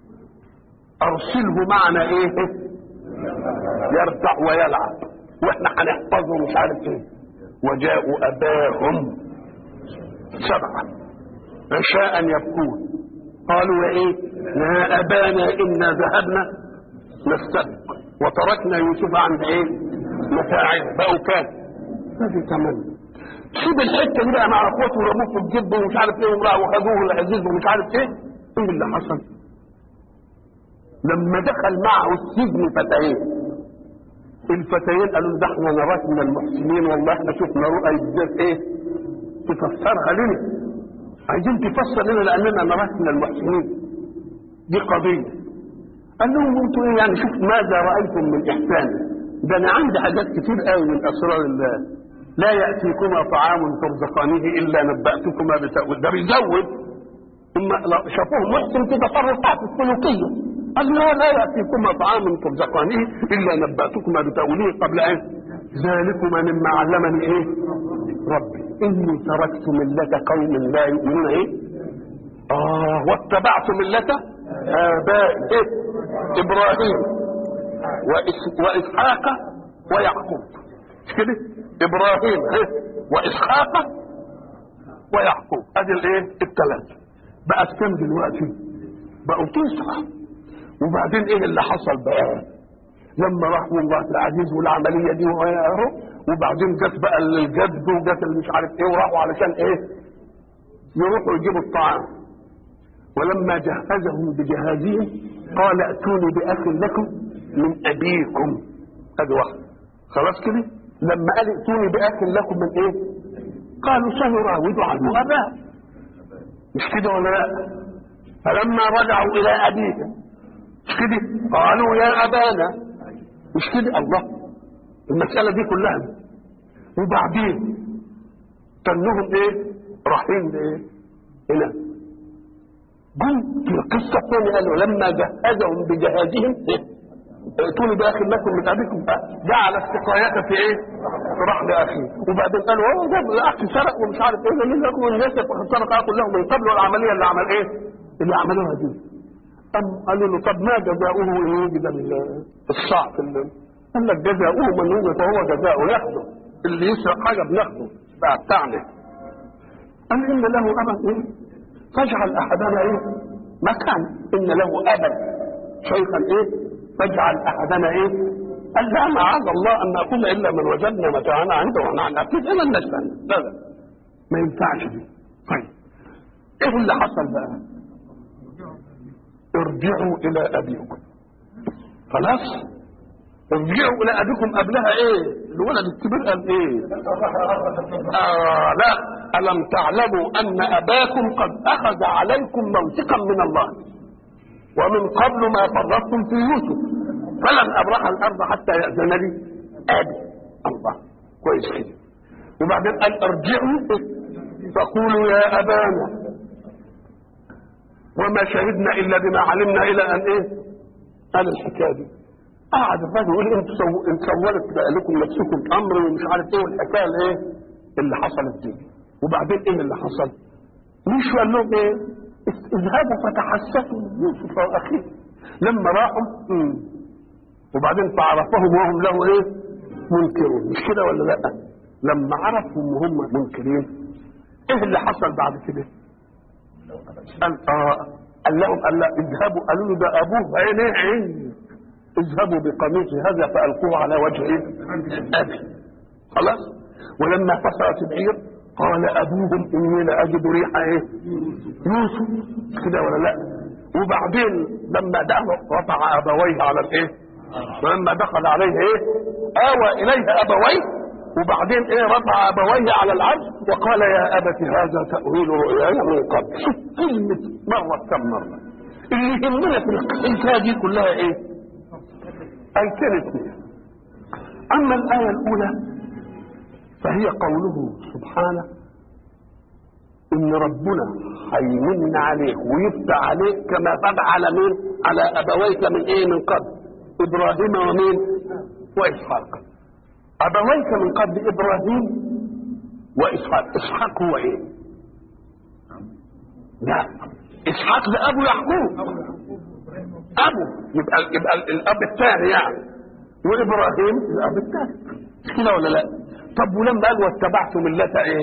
ارسله معنا ايه؟ يرتع ويلعب واحنا هنحفظه مش عارف ايه وجاءوا اباهم سبعه عشاء يبكون قالوا يا ايه يا ابانا انا ذهبنا نستبق وتركنا يوسف عند ايه متاعنا بقوا كام هذه ثمانية سيب الحته دي بقى مع اخواته ورموه في الجب ومش عارف ايه وراحوا وخدوه العزيز ومش عارف ايه ايه اللي حصل لما دخل معه السجن فتيين الفتيين قالوا ده احنا نراك من المحسنين والله احنا شفنا رؤى ازاي ايه تفسرها لنا عايزين تفسر لنا لاننا نراك من المحسنين دي قضيه قال لهم انتوا ايه يعني شوف ماذا رايتم من احسان ده انا عندي حاجات كتير قوي من اسرار الله لا ياتيكما طعام ترزقانه الا نباتكما بتاويل ده بيزود ثم شافوه محسن في تصرفات السلوكيه قال لا لا ياتيكما طعام ترزقانه الا نباتكما بتاويله قبل ان ذلكما مما علمني ايه ربي اني تركت مله قوم لا يؤمنون ايه اه واتبعت مله ابائي إيه؟ ابراهيم وإس... واسحاق ويعقوب مش كده ابراهيم إيه؟ واسحاق ويعقوب ادي الايه الثلاثه بقت كام دلوقتي بقوا تسعه وبعدين ايه اللي حصل بقى لما راحوا الله العزيز والعمليه دي وغيره وبعدين جت بقى الجد وجت اللي مش عارف ايه وراحوا علشان ايه يروحوا يجيبوا الطعام ولما جهزهم بجهازهم قال اتوني باخ لكم من ابيكم ادي واحده خلاص كده لما قال ائتوني باخ لكم من ايه قالوا سنراود عنه اباه مش كده ولا لا فلما رجعوا الى ابيهم مش كده قالوا يا ابانا مش كده الله المساله دي كلها وبعدين تنهم ايه رايحين لايه هنا جم في القصه الثانيه قالوا لما جهزهم بجهازهم ائتوني باخر لكم من ابيكم جعل السقايات في ايه؟ في رحل اخيه وبعدين قالوا هو جاب الاخ سرق ومش عارف ايه مين لكم الناس سرق اخو له من قبل والعمليه اللي عمل ايه؟ اللي عملوها دي أم قالوا له طب ما جزاؤه ان يوجد الصعق قال لك جزاؤه من وجد فهو جزاؤه ياخده اللي يسرق حاجه بناخده بقى بتاعنا قال ان له ابا ايه؟ فاجعل احدنا ايه؟ مكان ان له ابا شيخا ايه؟ فاجعل احدنا ايه؟ قال لا معاذ الله ان ناكل الا من وجدنا متاعنا عنده ونحن اكيد الا نشفى لا لا ما ينفعش دي طيب ايه اللي حصل بقى؟ ارجعوا الى ابيكم خلاص ارجعوا الى ابيكم قبلها ايه الولد الكبير قال ايه آه لا الم تعلموا ان اباكم قد اخذ عليكم موثقا من الله ومن قبل ما فرطتم في يوسف فلن ابرح الارض حتى ياذن لي ابي الله كويس كده وبعدين قال ارجعوا فقولوا يا ابانا وما شهدنا الا بما علمنا الى ان ايه قال الحكايه دي قعد الراجل يقول انتوا سو... انتوا سولت بقى لكم نفسكم امر ومش عارف ايه والحكايه الايه اللي حصلت دي وبعدين ايه اللي حصل؟ مش قال لهم ايه؟ اذهبوا فتحسسوا من يوسف واخيه لما راحوا مم. وبعدين فعرفهم وهم له ايه؟ منكرون مش كده ولا لا؟ لما عرفوا ان هم منكرين ايه اللي حصل بعد كده؟ قال اه قال لهم قال لا اذهبوا قالوا له ده ابوه عينيه عين اذهبوا بقميصي هذا فالقوه على وجه ايه؟ ابي خلاص ولما فصلت العير قال ابوهم اني لاجد ريح ايه؟ يوسف كده ولا لا؟ وبعدين لما دخل رفع ابويه على الايه؟ ولما دخل عليه ايه؟ اوى اليه ابويه وبعدين ايه رفع ابويه على العرش وقال يا ابت هذا تاويل رؤياي من قبل شوف كلمه مره كم مره اللي يهمنا في الحكايه دي كلها ايه؟ ايتين اثنين اما الايه الاولى فهي قوله سبحانه ان ربنا هيمن عليك ويفتح عليك كما فعل مين على ابويك من ايه من قبل ابراهيم ومين واسحاق ابويك من قبل ابراهيم واسحاق اسحاق هو ايه لا اسحاق ده ابو يعقوب ابو يبقى يبقى الاب الثاني يعني وابراهيم الاب الثاني مش كده ولا لا طب ولما قال واتبعت ملة ايه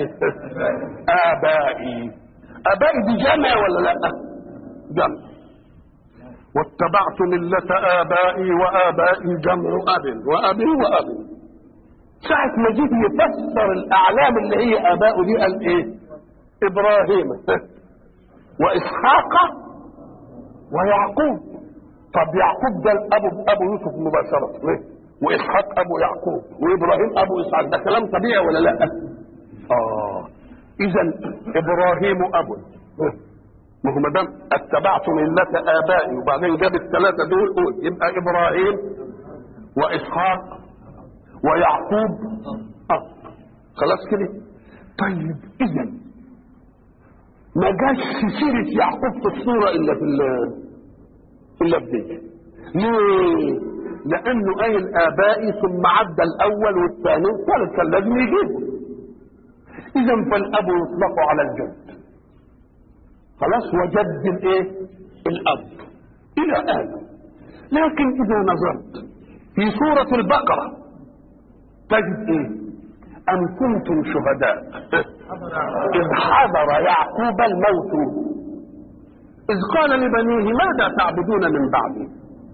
ابائي ابائي دي جمع ولا لا جمع واتبعت ملة ابائي وابائي جمع اب واب واب ساعة ما جه يفسر الاعلام اللي هي اباؤه دي قال ايه ابراهيم واسحاق ويعقوب طب يعقوب ده ابو ابو يوسف مباشرة ليه واسحاق ابو يعقوب وابراهيم ابو اسحاق ده كلام طبيعي ولا لا اه اذا ابراهيم ابو ما هو ما دام اتبعت مله ابائي وبعدين جاب الثلاثه دول قول يبقى ابراهيم واسحاق ويعقوب اب خلاص كده طيب اذا ما جاش سيره يعقوب في الصوره الا في الا في دي ليه؟ لانه قايل ابائي ثم عدى الاول والثاني والثالث كان لازم يجيبه اذا فالاب يطلق على الجد خلاص وجد الايه الاب الى ادم لكن اذا نظرت في سوره البقره تجد ايه ام كنتم شهداء اذ حضر يعقوب الموت اذ قال لبنيه ماذا تعبدون من بعدي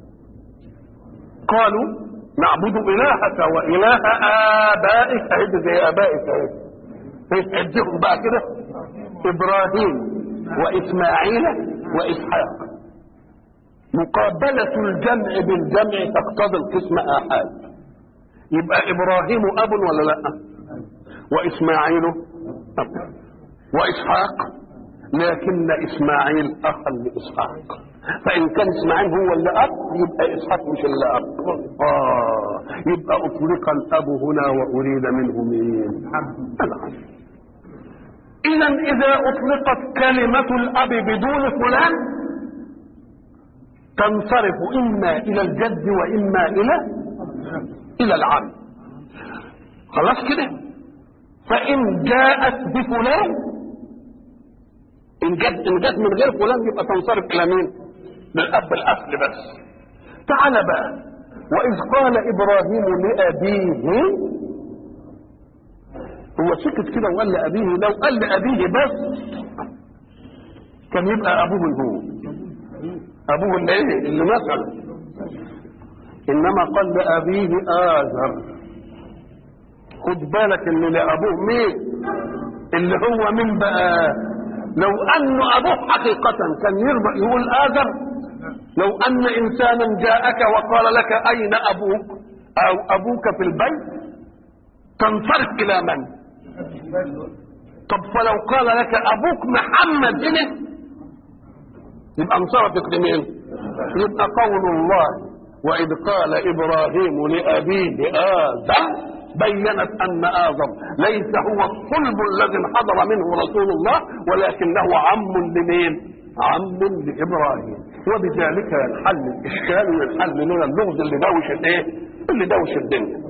قالوا نعبد إلهك وإله آبائك أهد زي آبائك أهد عدهم بقى كده إبراهيم وإسماعيل وإسحاق مقابلة الجمع بالجمع تقتضي القسم آحاد يبقى إبراهيم أب ولا لا وإسماعيل أب وإسحاق لكن إسماعيل أخا لإسحاق فإن كان إسماعيل هو اللي أب يبقى إسحاق مش اللي أب آه يبقى أطلق الأب هنا وأريد منه مين؟ العم إذا إذا أطلقت كلمة الأب بدون فلان تنصرف إما إلى الجد وإما إلى إلى العم خلاص كده فإن جاءت بفلان إن جت إن جت من غير فلان يبقى تنصرف إلى مين؟ للأب الأصل بس تعال بقى وإذ قال إبراهيم لأبيه هو سكت كده وقال لأبيه لو قال لأبيه بس كان يبقى أبوه هو أبوه اللي إيه اللي مثلا إنما قال لأبيه آزر خد بالك إن لأبوه مين اللي هو من بقى لو أن أبوه حقيقة كان يرضى يقول آزر لو أن إنسانا جاءك وقال لك أين أبوك أو أبوك في البيت تنصرف إلى من طب فلو قال لك أبوك محمد هنا يبقى انصرفت لمين يبقى قول الله وإذ قال إبراهيم لأبيه آزر بينت أن آزر ليس هو الصلب الذي انحدر منه رسول الله ولكنه عم لمين عم لإبراهيم وبذلك ينحل الاشكال وينحل لنا اللغز اللي دوش الايه؟ اللي دوش الدنيا